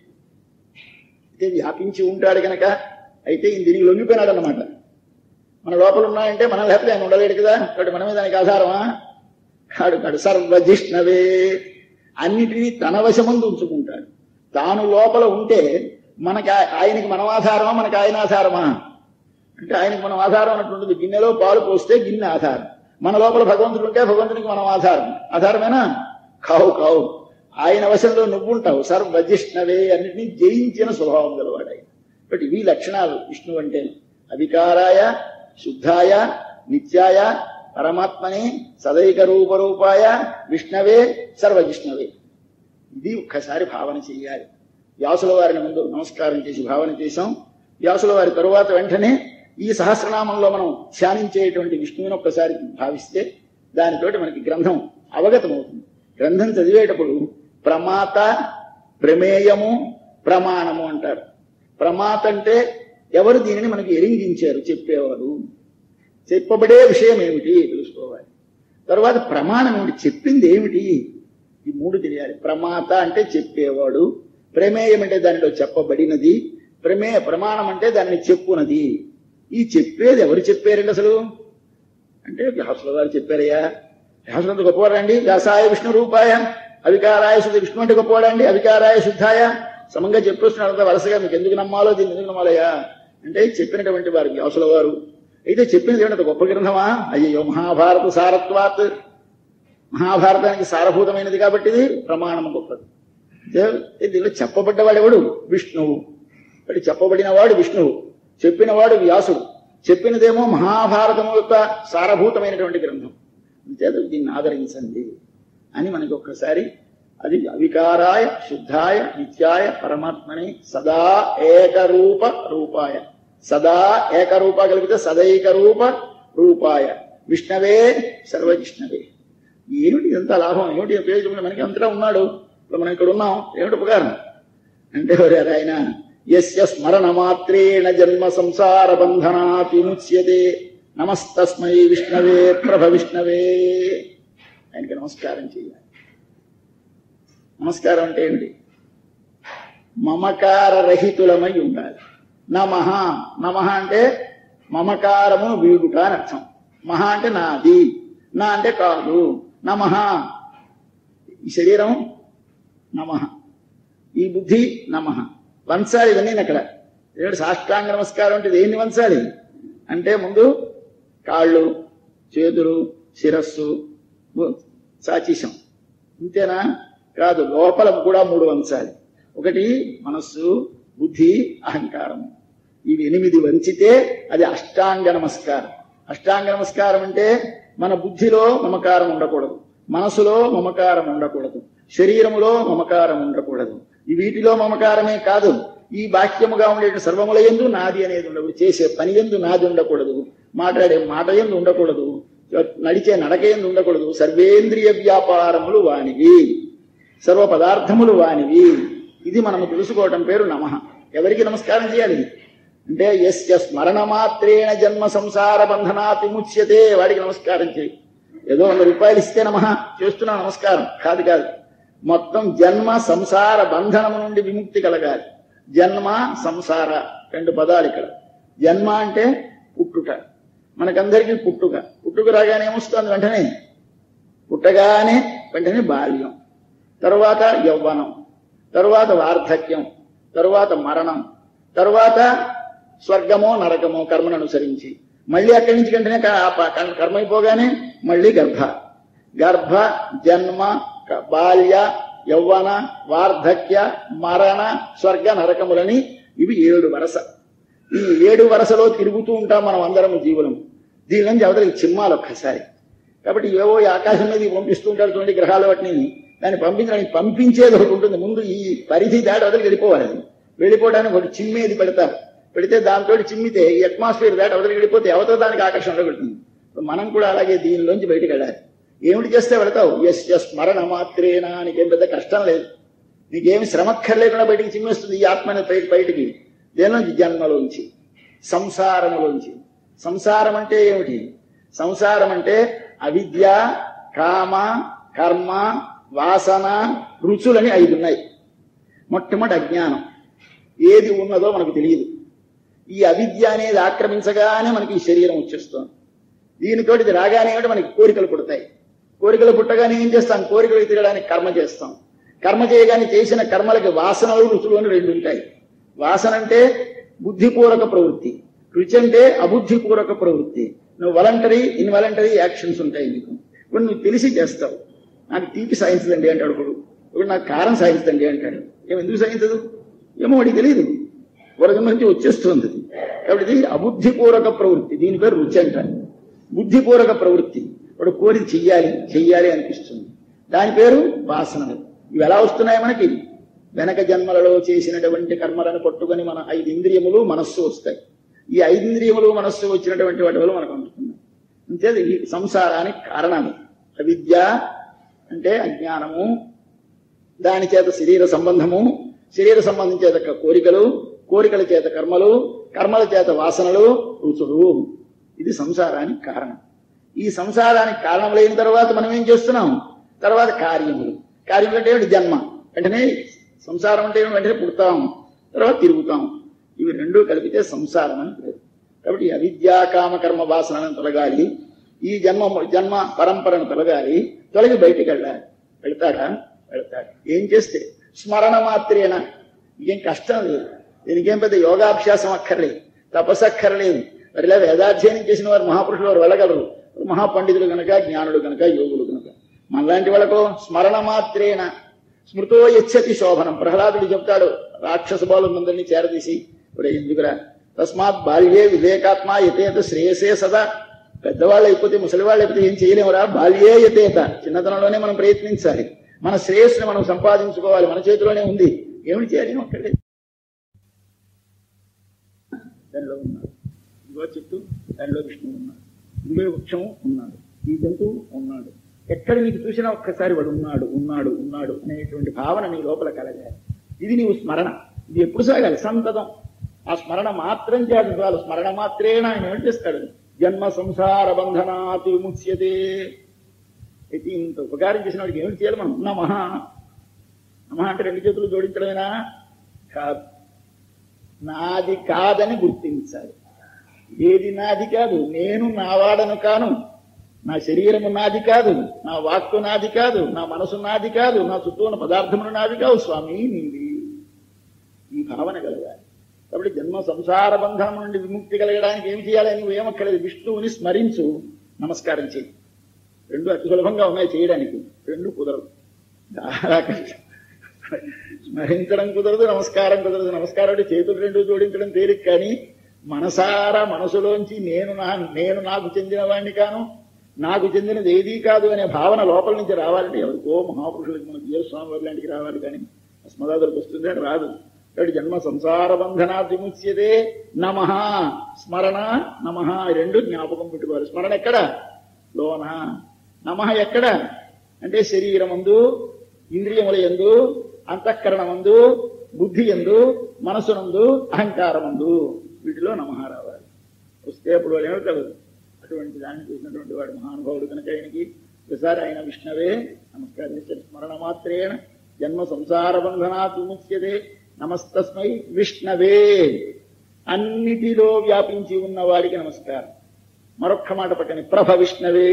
అయితే వ్యాపించి ఉంటాడు గనక అయితే ఈయన దీనికి లొంగిపోయినాడు అన్నమాట మన లోపల ఉన్నాయంటే మనం లేకపోతే ఆయన ఉండలేడు కదా కాబట్టి మనమే దానికి ఆధారమా కాడు కాడు సర్వజిష్ణవే అన్నిటినీ తన వశమందు ఉంచుకుంటాడు తాను లోపల ఉంటే మనకి ఆ- ఆయనకి మనం ఆధారమా మనకి ఆయన ఆధారమా అంటే ఆయనకి మనం ఆధారం అన్నటువంటిది గిన్నెలో పాలు పోస్తే గిన్నె ఆధారం మన లోపల భగవంతుడు ఉంటే భగవంతునికి మనం ఆధారం ఆధారమేనా కావు కావు ఆయన వశంలో నువ్వుంటావు సర్వజిష్ణవే అన్నిటినీ జయించిన స్వభావం గలవాడు ఆయన బట్ ఇవి లక్షణాలు విష్ణువు అంటే అవికారాయ శుద్ధాయ నిత్యాయ పరమాత్మనే సదైక రూపరూపాయ విష్ణవే సర్వజిష్ణవే ఇది ఒక్కసారి భావన చెయ్యాలి వ్యాసుల వారిని ముందు నమస్కారం చేసి భావన చేశాం వ్యాసుల వారి తరువాత వెంటనే ఈ సహస్రనామంలో మనం ధ్యానించేటువంటి విష్ణువుని ఒక్కసారి భావిస్తే దానితోటి మనకి గ్రంథం అవగతమవుతుంది గ్రంథం చదివేటప్పుడు ప్రమాత ప్రమేయము ప్రమాణము అంటారు ప్రమాత అంటే ఎవరు దీనిని మనకి ఎరింగించారు చెప్పేవారు చెప్పబడే విషయం ఏమిటి తెలుసుకోవాలి తర్వాత ప్రమాణం ఏమిటి చెప్పింది ఏమిటి ఈ మూడు తెలియాలి ప్రమాత అంటే చెప్పేవాడు ప్రమేయం అంటే దానిలో చెప్పబడినది ప్రమే ప్రమాణం అంటే దానిని చెప్పునది ఈ చెప్పేది ఎవరు చెప్పారండి అసలు అంటే వ్యాసుల వారు చెప్పారయ్యా వ్యాసులంత గొప్పవాడండి వ్యాసాయ విష్ణు రూపాయ అవికారాయ శుద్ధ విష్ణు అంటే గొప్పవాడండి అవికారాయ శుద్ధాయ సమంగా చెప్పేస్తున్నాడు అంతా వరుసగా మీకు ఎందుకు నమ్మాలో దీన్ని ఎందుకు నమ్మాలయ్యా అంటే చెప్పినటువంటి వారు వ్యాసుల వారు అయితే చెప్పింది ఏమిటంత గొప్ప గ్రంథమా అయ్యో మహాభారత సారత్వాత్ మహాభారతానికి సారభూతమైనది కాబట్టి ఇది ప్రమాణం గొప్పది దే- దీనిలో చెప్పబడ్డవాడు ఎవడు విష్ణువు అంటే చెప్పబడినవాడు విష్ణువు చెప్పినవాడు వ్యాసుడు చెప్పినదేమో మహాభారతము యొక్క సారభూతమైనటువంటి గ్రంథం అంతేత దీన్ని ఆదరించండి అని మనకి ఒక్కసారి అది అవికారాయ శుద్ధాయ నిత్యాయ పరమాత్మని సదా ఏకరూప రూపాయ సదా ఏకరూప కలిపితే సదైక రూప రూపాయ విష్ణవే సర్వజిష్ణవే ఏమిటి ఇదంతా లాభం ఏమిటి ఉపయోగం మనకి అంతటా ఉన్నాడు ఇప్పుడు మనం ఇక్కడ ఉన్నాం ఏమిటి ఉపకారం అంటే ఎవరు ఆయన యస్య స్మరణ మాత్రేణ జన్మ సంసార బంధనాతి ముచ్యతే నమస్తస్మై విష్ణవే ప్రభ విష్ణవే ఆయనకి నమస్కారం చేయాలి నమస్కారం అంటే ఏమిటి మమకార రహితులమై ఉండాలి నమః నమః అంటే మమకారము వీడుట అని అర్థం మహా అంటే నాది నా అంటే కాదు నమః ఈ శరీరం నమః ఈ బుద్ధి నమః వంచాలి ఇవన్నీ అక్కడ ఏమిటి సాష్టాంగ నమస్కారం అంటే దేన్ని వంచాలి అంటే ముందు కాళ్ళు చేతులు శిరస్సు బు- సాచిషం ఇంతేనా కాదు లోపల కూడా మూడు వంచాలి ఒకటి మనస్సు బుద్ధి అహంకారము ఇవి ఎనిమిది వంచితే అది అష్టాంగ నమస్కారం అష్టాంగ నమస్కారం అంటే మన బుద్ధిలో మమకారం ఉండకూడదు మనసులో మమకారం ఉండకూడదు శరీరములో మమకారం ఉండకూడదు ఈ వీటిలో మమకారమే కాదు ఈ బాహ్యముగా ఉండే సర్వముల ఎందు నాది అనేది ఉండకూడదు చేసే పని ఎందు నాది ఉండకూడదు మాట్లాడే మాట ఎందు ఉండకూడదు నడిచే నడక ఎందు ఉండకూడదు సర్వేంద్రియ వ్యాపారములు వానివి సర్వ పదార్థములు వానివి ఇది మనము తెలుసుకోవటం పేరు నమః ఎవరికి నమస్కారం చేయాలి అంటే ఎస్య స్మరణ మాత్రేణ జన్మ సంసార బంధనాతి ముచ్యతే వాడికి నమస్కారం చేయి ఏదో వంద రూపాయలు ఇస్తే నమః చేస్తున్నా నమస్కారం కాదు కాదు మొత్తం జన్మ సంసార బంధనము నుండి విముక్తి కలగాలి జన్మ సంసార రెండు పదాలు ఇక్కడ జన్మ అంటే పుట్టుట మనకందరికీ పుట్టుక పుట్టుక రాగానే ఏమొస్తుంది వెంటనే పుట్టగానే వెంటనే బాల్యం తరువాత యౌవనం తరువాత వార్ధక్యం తరువాత మరణం తరువాత స్వర్గమో నరకమో కర్మను అనుసరించి మళ్ళీ అక్కడి నుంచి వెంటనే క- ఆ ప- కర్మ కర్మ అయిపోగానే మళ్ళీ గర్భ గర్భ జన్మ క- బాల్య యౌవన వార్ధక్య మరణ స్వర్గ నరకములని ఇవి ఏడు వరస ఈ ఏడు వరసలో తిరుగుతూ ఉంటాం మనం అందరం జీవులం దీని నుంచి అవతలకి చిమ్మాలి ఒక్కసారి కాబట్టి ఏవో ఈ ఆకాశం మీద పంపిస్తూ ఉంటారు చూడండి గ్రహాలు వాటిని దాన్ని పంపించడానికి పంపించేది ఒకటి ఉంటుంది ముందు ఈ పరిధి దాటి అవతలకి వెళ్ళిపోవాలి అది వెళ్ళిపోవడానికి ఒకటి చిమ్మేది పెడతారు పెడితే దాంతో చిమ్మితే ఈ అట్మాస్ఫియర్ దాటి అవతలకి వెళ్ళిపోతే అవతల దానికి ఆకర్షణ పెడుతుంది ఇప్పుడు మనం కూడా అలాగే దీనిలోంచి బయటికి వెళ్ళాలి ఏమిటి చేస్తే వెళతావు ఎస్ ఎస్ స్మరణ మాత్రేనా నీకేం పెద్ద కష్టం లేదు నీకేమి శ్రమక్కర్ లేకుండా బయటికి చిమ్మేస్తుంది ఈ ఆత్మ అనేది బయట బయటికి దేనిలోంచి జన్మలోంచి సంసారములోంచి సంసారం అంటే ఏమిటి సంసారం అంటే అవిద్య కామ కర్మ వాసన రుచులని ఐదు ఉన్నాయి మొట్టమొదటి అజ్ఞానం ఏది ఉన్నదో మనకు తెలియదు ఈ అవిద్య అనేది ఆక్రమించగానే మనకి ఈ శరీరం వచ్చేస్తుంది దీనితోటి ఇది రాగానే ఏమిటి మనకి కోరికలు పుడతాయి కోరికలు పుట్టగానే ఏం చేస్తాం కోరికలు తిరగడానికి కర్మ చేస్తాం కర్మ చేయగానే చేసిన కర్మలకి వాసనలు రుచులు అని రెండు ఉంటాయి వాసన అంటే బుద్ధిపూర్వక ప్రవృత్తి రుచి అంటే అబుద్ధిపూర్వక ప్రవృత్తి నువ్వు వాలంటరీ ఇన్వాలంటరీ యాక్షన్స్ ఉంటాయి నీకు ఇప్పుడు నువ్వు తెలిసి చేస్తావు నాకు తీపి సాయించదండి అంటాడు ఒకడు ఒకడు ఇప్పుడు నాకు కారం సాగిస్తండి అంటాడు ఏం ఎందుకు సాగించదు ఏమో వాడికి తెలియదు పూర్వజన్మ నుంచి వచ్చేస్తుంది అది. కాబట్టి ఇది అబుద్ధిపూర్వక ప్రవృత్తి దీని పేరు రుచి అంటారు బుద్ధిపూర్వక ప్రవృత్తి వాడు కోరి చెయ్యాలి చెయ్యాలి అనిపిస్తుంది దాని పేరు వాసనలు ఇవి ఎలా వస్తున్నాయి మనకి వెనక జన్మలలో చేసినటువంటి కర్మలను పట్టుకొని మన ఐదు ఇంద్రియములు మనస్సు వస్తాయి ఈ ఐదు ఇంద్రియములు మనస్సు వచ్చినటువంటి వాటి వల్ల మనకు అందుతున్నాయి అంతే ఈ సంసారానికి కారణాలు అవిద్య అంటే అజ్ఞానము దాని చేత శరీర సంబంధము శరీర సంబంధం చేత క- కోరికలు కోరికల చేత కర్మలు కర్మల చేత వాసనలు రుచులు ఇది సంసారానికి కారణం ఈ సంసారానికి కారణం లేని తర్వాత మనం ఏం చేస్తున్నాం తర్వాత కార్యములు కార్యములు అంటే ఏమిటి జన్మ వెంటనే సంసారం అంటే ఏమిటి? వెంటనే పుడతాం తర్వాత తిరుగుతాం ఇవి రెండూ కలిపితే సంసారం అని పేరు కాబట్టి ఈ అవిద్యా కామ కర్మ వాసనలను తొలగాలి ఈ జన్మ జన్మ పరంపరను తొలగాలి తొలగి బయటికి వెళ్ళాలి వెళ్తాడా వెళ్తాడు ఏం చేస్తే స్మరణ మాత్రేనా ఇంకేం కష్టం లేదు దీనికేం పెద్ద యోగాభ్యాసం అక్కర్లేదు తపస్సు అక్కర్లేదు మరి ఇలా వేదాధ్యయనం చేసిన వారు మహాపురుషులు వారు వెళ్ళగలరు మహాపండితులు గనక జ్ఞానులు గనక యోగులు గనక మనలాంటి వాళ్ళకు స్మరణ మాత్రేన స్మృతో యచ్చతి శోభనం ప్రహ్లాదుడు చెప్తాడు రాక్షస బాలులందరినీ చేరదీసి ఇప్పుడు ఎందుకురా తస్మాత్ బాల్యే వివేకాత్మ యతేత శ్రేయసే సదా పెద్దవాళ్ళు అయిపోతే ముసలివాళ్ళు అయిపోతే ఏం చేయలేమురా బాల్యే యతేత చిన్నతనంలోనే మనం ప్రయత్నించాలి మన శ్రేయస్సుని మనం సంపాదించుకోవాలి మన చేతిలోనే ఉంది ఏమిటి చేయాలి ఒక్కడే దానిలో ఉన్నాడు ఇదిగో చెట్టు దానిలో విష్ణువు ఉన్నాడు ఇదిగో వృక్షము ఉన్నాడు ఈ జంతువు ఉన్నాడు ఎక్కడ నీకు చూసినా ఒక్కసారి వాడు ఉన్నాడు ఉన్నాడు ఉన్నాడు అనేటువంటి భావన నీ లోపల కలగాలి ఇది నీవు స్మరణ ఇది ఎప్పుడు సాగాలి సంతతం ఆ స్మరణ మాత్రం చేత చాలు స్మరణ మాత్రేన ఆయన ఏం చేస్తాడు జన్మ సంసార బంధనాతి విముచ్యతే అయితే ఇంత ఉపకారం చేసిన వాడికి ఏమిటి చేయాలి మనం నమః నమః అంటే రెండు చేతులు జోడించడమేనా కాదు నాది కాదని గుర్తించాలి ఏది నాది కాదు నేను నావాడను కాను నా శరీరము నాది కాదు నా వాక్కు నాది కాదు నా మనసు నాది కాదు నా చుట్టూ ఉన్న పదార్థములు నాది కావు స్వామి నీది ఈ భావన కలగాలి కాబట్టి జన్మ సంసార బంధనం నుండి విముక్తి కలగడానికి ఏం చేయాలి నువ్వు ఏమక్కర్లేదు విష్ణువుని స్మరించు నమస్కారం చేయి రెండు అతి సులభంగా ఉన్నాయి చేయడానికి రెండు కుదరదు చాలా కష్టం స్మరించడం కుదరదు నమస్కారం కుదరదు నమస్కారం అంటే చేతులు రెండు జోడించడం తేలిక కానీ మనసారా మనసులోంచి నేను నా నేను నాకు చెందిన వాడిని కాను నాకు చెందినది ఏదీ కాదు అనే భావన లోపల నుంచి రావాలంటే ఎవరికో మహాపురుషులకి మన జీవస్వామి వారి లాంటికి రావాలి కానీ అస్మదాదులకు వస్తుంది అని రాదు కాబట్టి జన్మ సంసార బంధనాత్ విముచ్యతే నమ స్మరణ నమ రెండు జ్ఞాపకం పెట్టుకోవాలి స్మరణ ఎక్కడ లోన నమ ఎక్కడ అంటే శరీరమందు ఇంద్రియముల ఎందు అంతఃకరణమందు బుద్ధి ఎందు మనసునందు అహంకారమందు వీటిలో నమః రావాలి వస్తే అప్పుడు వాడు ఏమవుతాడు అటువంటి దాన్ని చూసినటువంటి వాడు మహానుభావుడు కనుక ఆయనకి ఒకసారి ఆయన విష్ణవే నమస్కరించారు స్మరణ మాత్రేణ జన్మ సంసార బంధనాత్ విముచ్యతే నమస్తస్మై విష్ణవే అన్నిటిలో వ్యాపించి ఉన్న వాడికి నమస్కారం మరొక్క మాట పక్కని ప్రభ విష్ణవే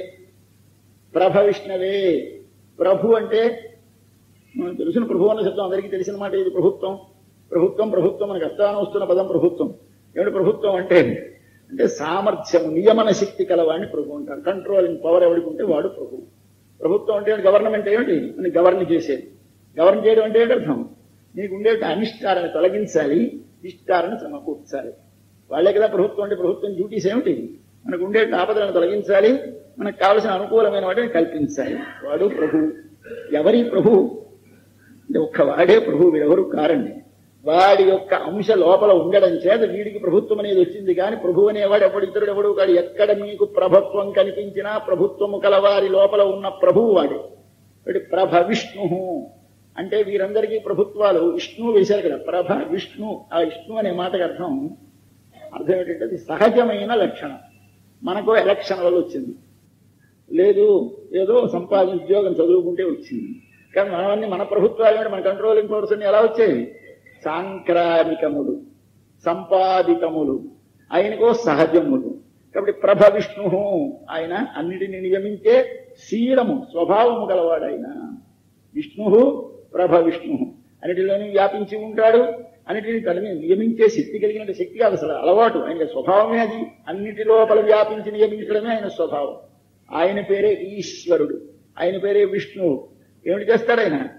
ప్రభ విష్ణవే ప్రభు అంటే మనం తెలిసిన ప్రభు అన్న శబ్దం అందరికీ తెలిసిన మాట ఇది ప్రభుత్వం ప్రభుత్వం ప్రభుత్వం మనకు అర్థాన వస్తున్న పదం ప్రభుత్వం ఏమిటి ప్రభుత్వం అంటే అంటే సామర్థ్యం నియమన శక్తి కలవాడిని ప్రభు అంటారు కంట్రోలింగ్ పవర్ ఎవరికి ఉంటే వాడు ప్రభు ప్రభుత్వం అంటే ఏమిటి? గవర్నమెంట్ ఏమిటి అని గవర్న్ చేసేది గవర్న్ చేయడం అంటే ఏంటి అర్థం నీకు ఉండే అనిష్టాలను తొలగించాలి ఇష్టాలను సమకూర్చాలి వాళ్ళే కదా ప్రభుత్వం అంటే ప్రభుత్వం డ్యూటీస్ ఏమిటి మనకు ఉండే ఆపదలను తొలగించాలి మనకు కావలసిన అనుకూలమైన వాటిని కల్పించాలి వాడు ప్రభు ఎవరి ప్రభు అంటే ఒక్క వాడే ప్రభు వీరెవరు కారండి వాడి యొక్క అంశ లోపల ఉండడం చేత వీడికి ప్రభుత్వం అనేది వచ్చింది కానీ ప్రభు అనేవాడు ఎవడు ఇతరుడు ఎవడు కాడు ఎక్కడ మీకు ప్రభుత్వం కనిపించినా ప్రభుత్వము కలవారి లోపల ఉన్న ప్రభువు వాడే వాడి ప్రభ విష్ణు అంటే వీరందరికీ ప్రభుత్వాలు విష్ణువు వేశారు కదా ప్రభ విష్ణు ఆ విష్ణు అనే మాటకు అర్థం అర్థం ఏంటంటే అది సహజమైన లక్షణం మనకు ఎలక్షన్ వల్ల వచ్చింది లేదు ఏదో సంపాదన ఉద్యోగం చదువుకుంటే వచ్చింది కానీ మనవన్నీ మన ప్రభుత్వాలు ఏమిటి, మన కంట్రోలింగ్ పవర్స్ అన్ని ఎలా వచ్చాయి సాంక్రామికములు సంపాదితములు ఆయనకో సహజములు కాబట్టి ప్రభ విష్ణు ఆయన అన్నిటిని నియమించే శీలము స్వభావము గలవాడు ఆయన విష్ణు ప్రభ విష్ణు అన్నిటిలోని వ్యాపించి ఉంటాడు అన్నిటిని తనని నియమించే శక్తి కలిగిన శక్తి కాదు అసలు అలవాటు ఆయన స్వభావమే అది అన్నిటి లోపల వ్యాపించి నియమించడమే ఆయన స్వభావం ఆయన పేరే ఈశ్వరుడు ఆయన పేరే విష్ణువు ఏమిటి చేస్తాడు ఆయన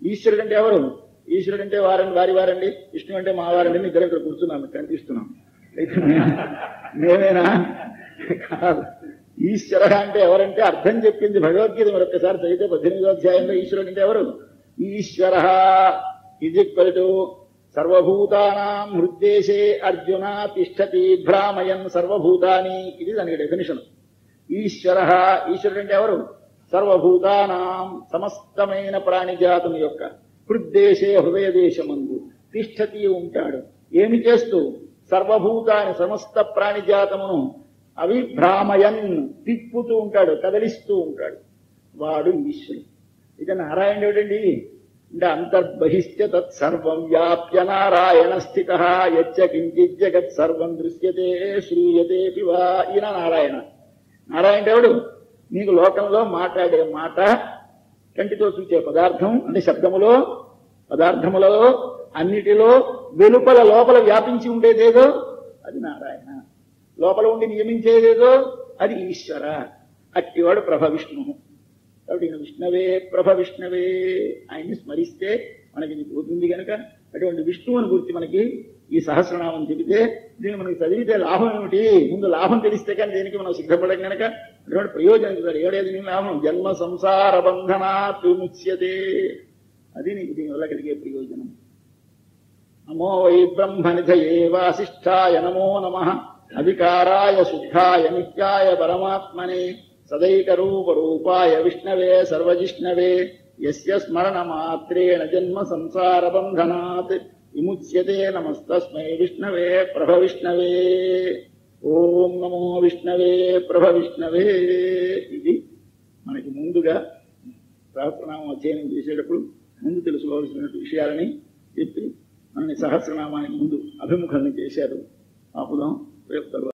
ఈశ్వరుడు అంటే ఎవరు ఈశ్వరుడు అంటే వారండి వారి వారండి విష్ణు అంటే మా వారండి అని ఇద్దరు ఇక్కడ కూర్చున్నాం మీకు కనిపిస్తున్నాం అయితే మే- మేమేనా కాదు ఈశ్వర అంటే ఎవరంటే అర్థం చెప్పింది భగవద్గీత మరొకసారి చదివితే పద్దెనిమిదో అధ్యాయంలో ఈశ్వరుడు అంటే ఎవరు ఈశ్వర ఇది ఈక్వల్ టు సర్వభూతానాం హృద్దేశే అర్జున తిష్టతి భ్రామయన్ సర్వభూతాని ఇది దానికి డెఫినేషన్ ఈశ్వర ఈశ్వరుడు అంటే ఎవరు సర్వభూతానాం సమస్తమైన ప్రాణిజాతం యొక్క హృద్దేశే హృదయ దేశమందు తిష్టతి ఉంటాడు ఏమి చేస్తూ సర్వభూతాన్ని సమస్త ప్రాణిజాతమును అవి భ్రామయన్ తిప్పుతూ ఉంటాడు కదలిస్తూ ఉంటాడు వాడు ఈశ్వరుడు ఇక నారాయణుడు ఏమిటండి అంటే అంతర్బహిష్ట తత్సర్వం వ్యాప్య నారాయణ స్థిత యచ్చ కించిత్ జగత్ సర్వం దృశ్యతే శ్రూయతే వా ఈయన నారాయణ నారాయణ ఎవడు నీకు లోకంలో మాట్లాడే మాట కంటితో చూచే పదార్థం అంటే శబ్దములో పదార్థములలో అన్నిటిలో వెలుపల లోపల వ్యాపించి ఉండేదేదో అది నారాయణ లోపల ఉండి నియమించేదేదో అది ఈశ్వర అట్టివాడు ప్రభ విష్ణు కాబట్టి ఈయన విష్ణవే ప్రభ విష్ణవే ఆయన్ని స్మరిస్తే మనకి ఇది పోతుంది కనుక అటువంటి విష్ణువుని గురించి మనకి ఈ సహస్రనామం చెబితే దీన్ని మనకి చదివితే లాభం ఏమిటి ముందు లాభం తెలిస్తే కానీ దేనికి మనం సిద్ధపడం కనుక అటువంటి ప్రయోజనం చూడాలి ఏడేది నీ లాభం జన్మ సంసార బంధనాత్ విముచ్యతే అది నీకు దీనివల్ల కలిగే ప్రయోజనం నమో వై బ్రహ్మనిధయే వాసిష్ఠాయ నమో నమ అధికారాయ శుద్ధాయ నిత్యాయ పరమాత్మనే సదైకరూపరూపాయ విష్ణవే సర్వజిష్ణవే యస్య స్మరణ మాత్రేణ జన్మ సంసార బంధనాత్ విముచ్యతే నమస్తస్మై విష్ణవే ప్రభ విష్ణవే ఓం నమో విష్ణవే ప్రభ విష్ణవే ఇది మనకి ముందుగా సహస్రనామం అధ్యయనం చేసేటప్పుడు ముందు తెలుసుకోవాల్సిన విషయాలని చెప్పి మనని సహస్రనామానికి ముందు అభిముఖాన్ని చేశారు ఆపుదాం రేపు తర్వాత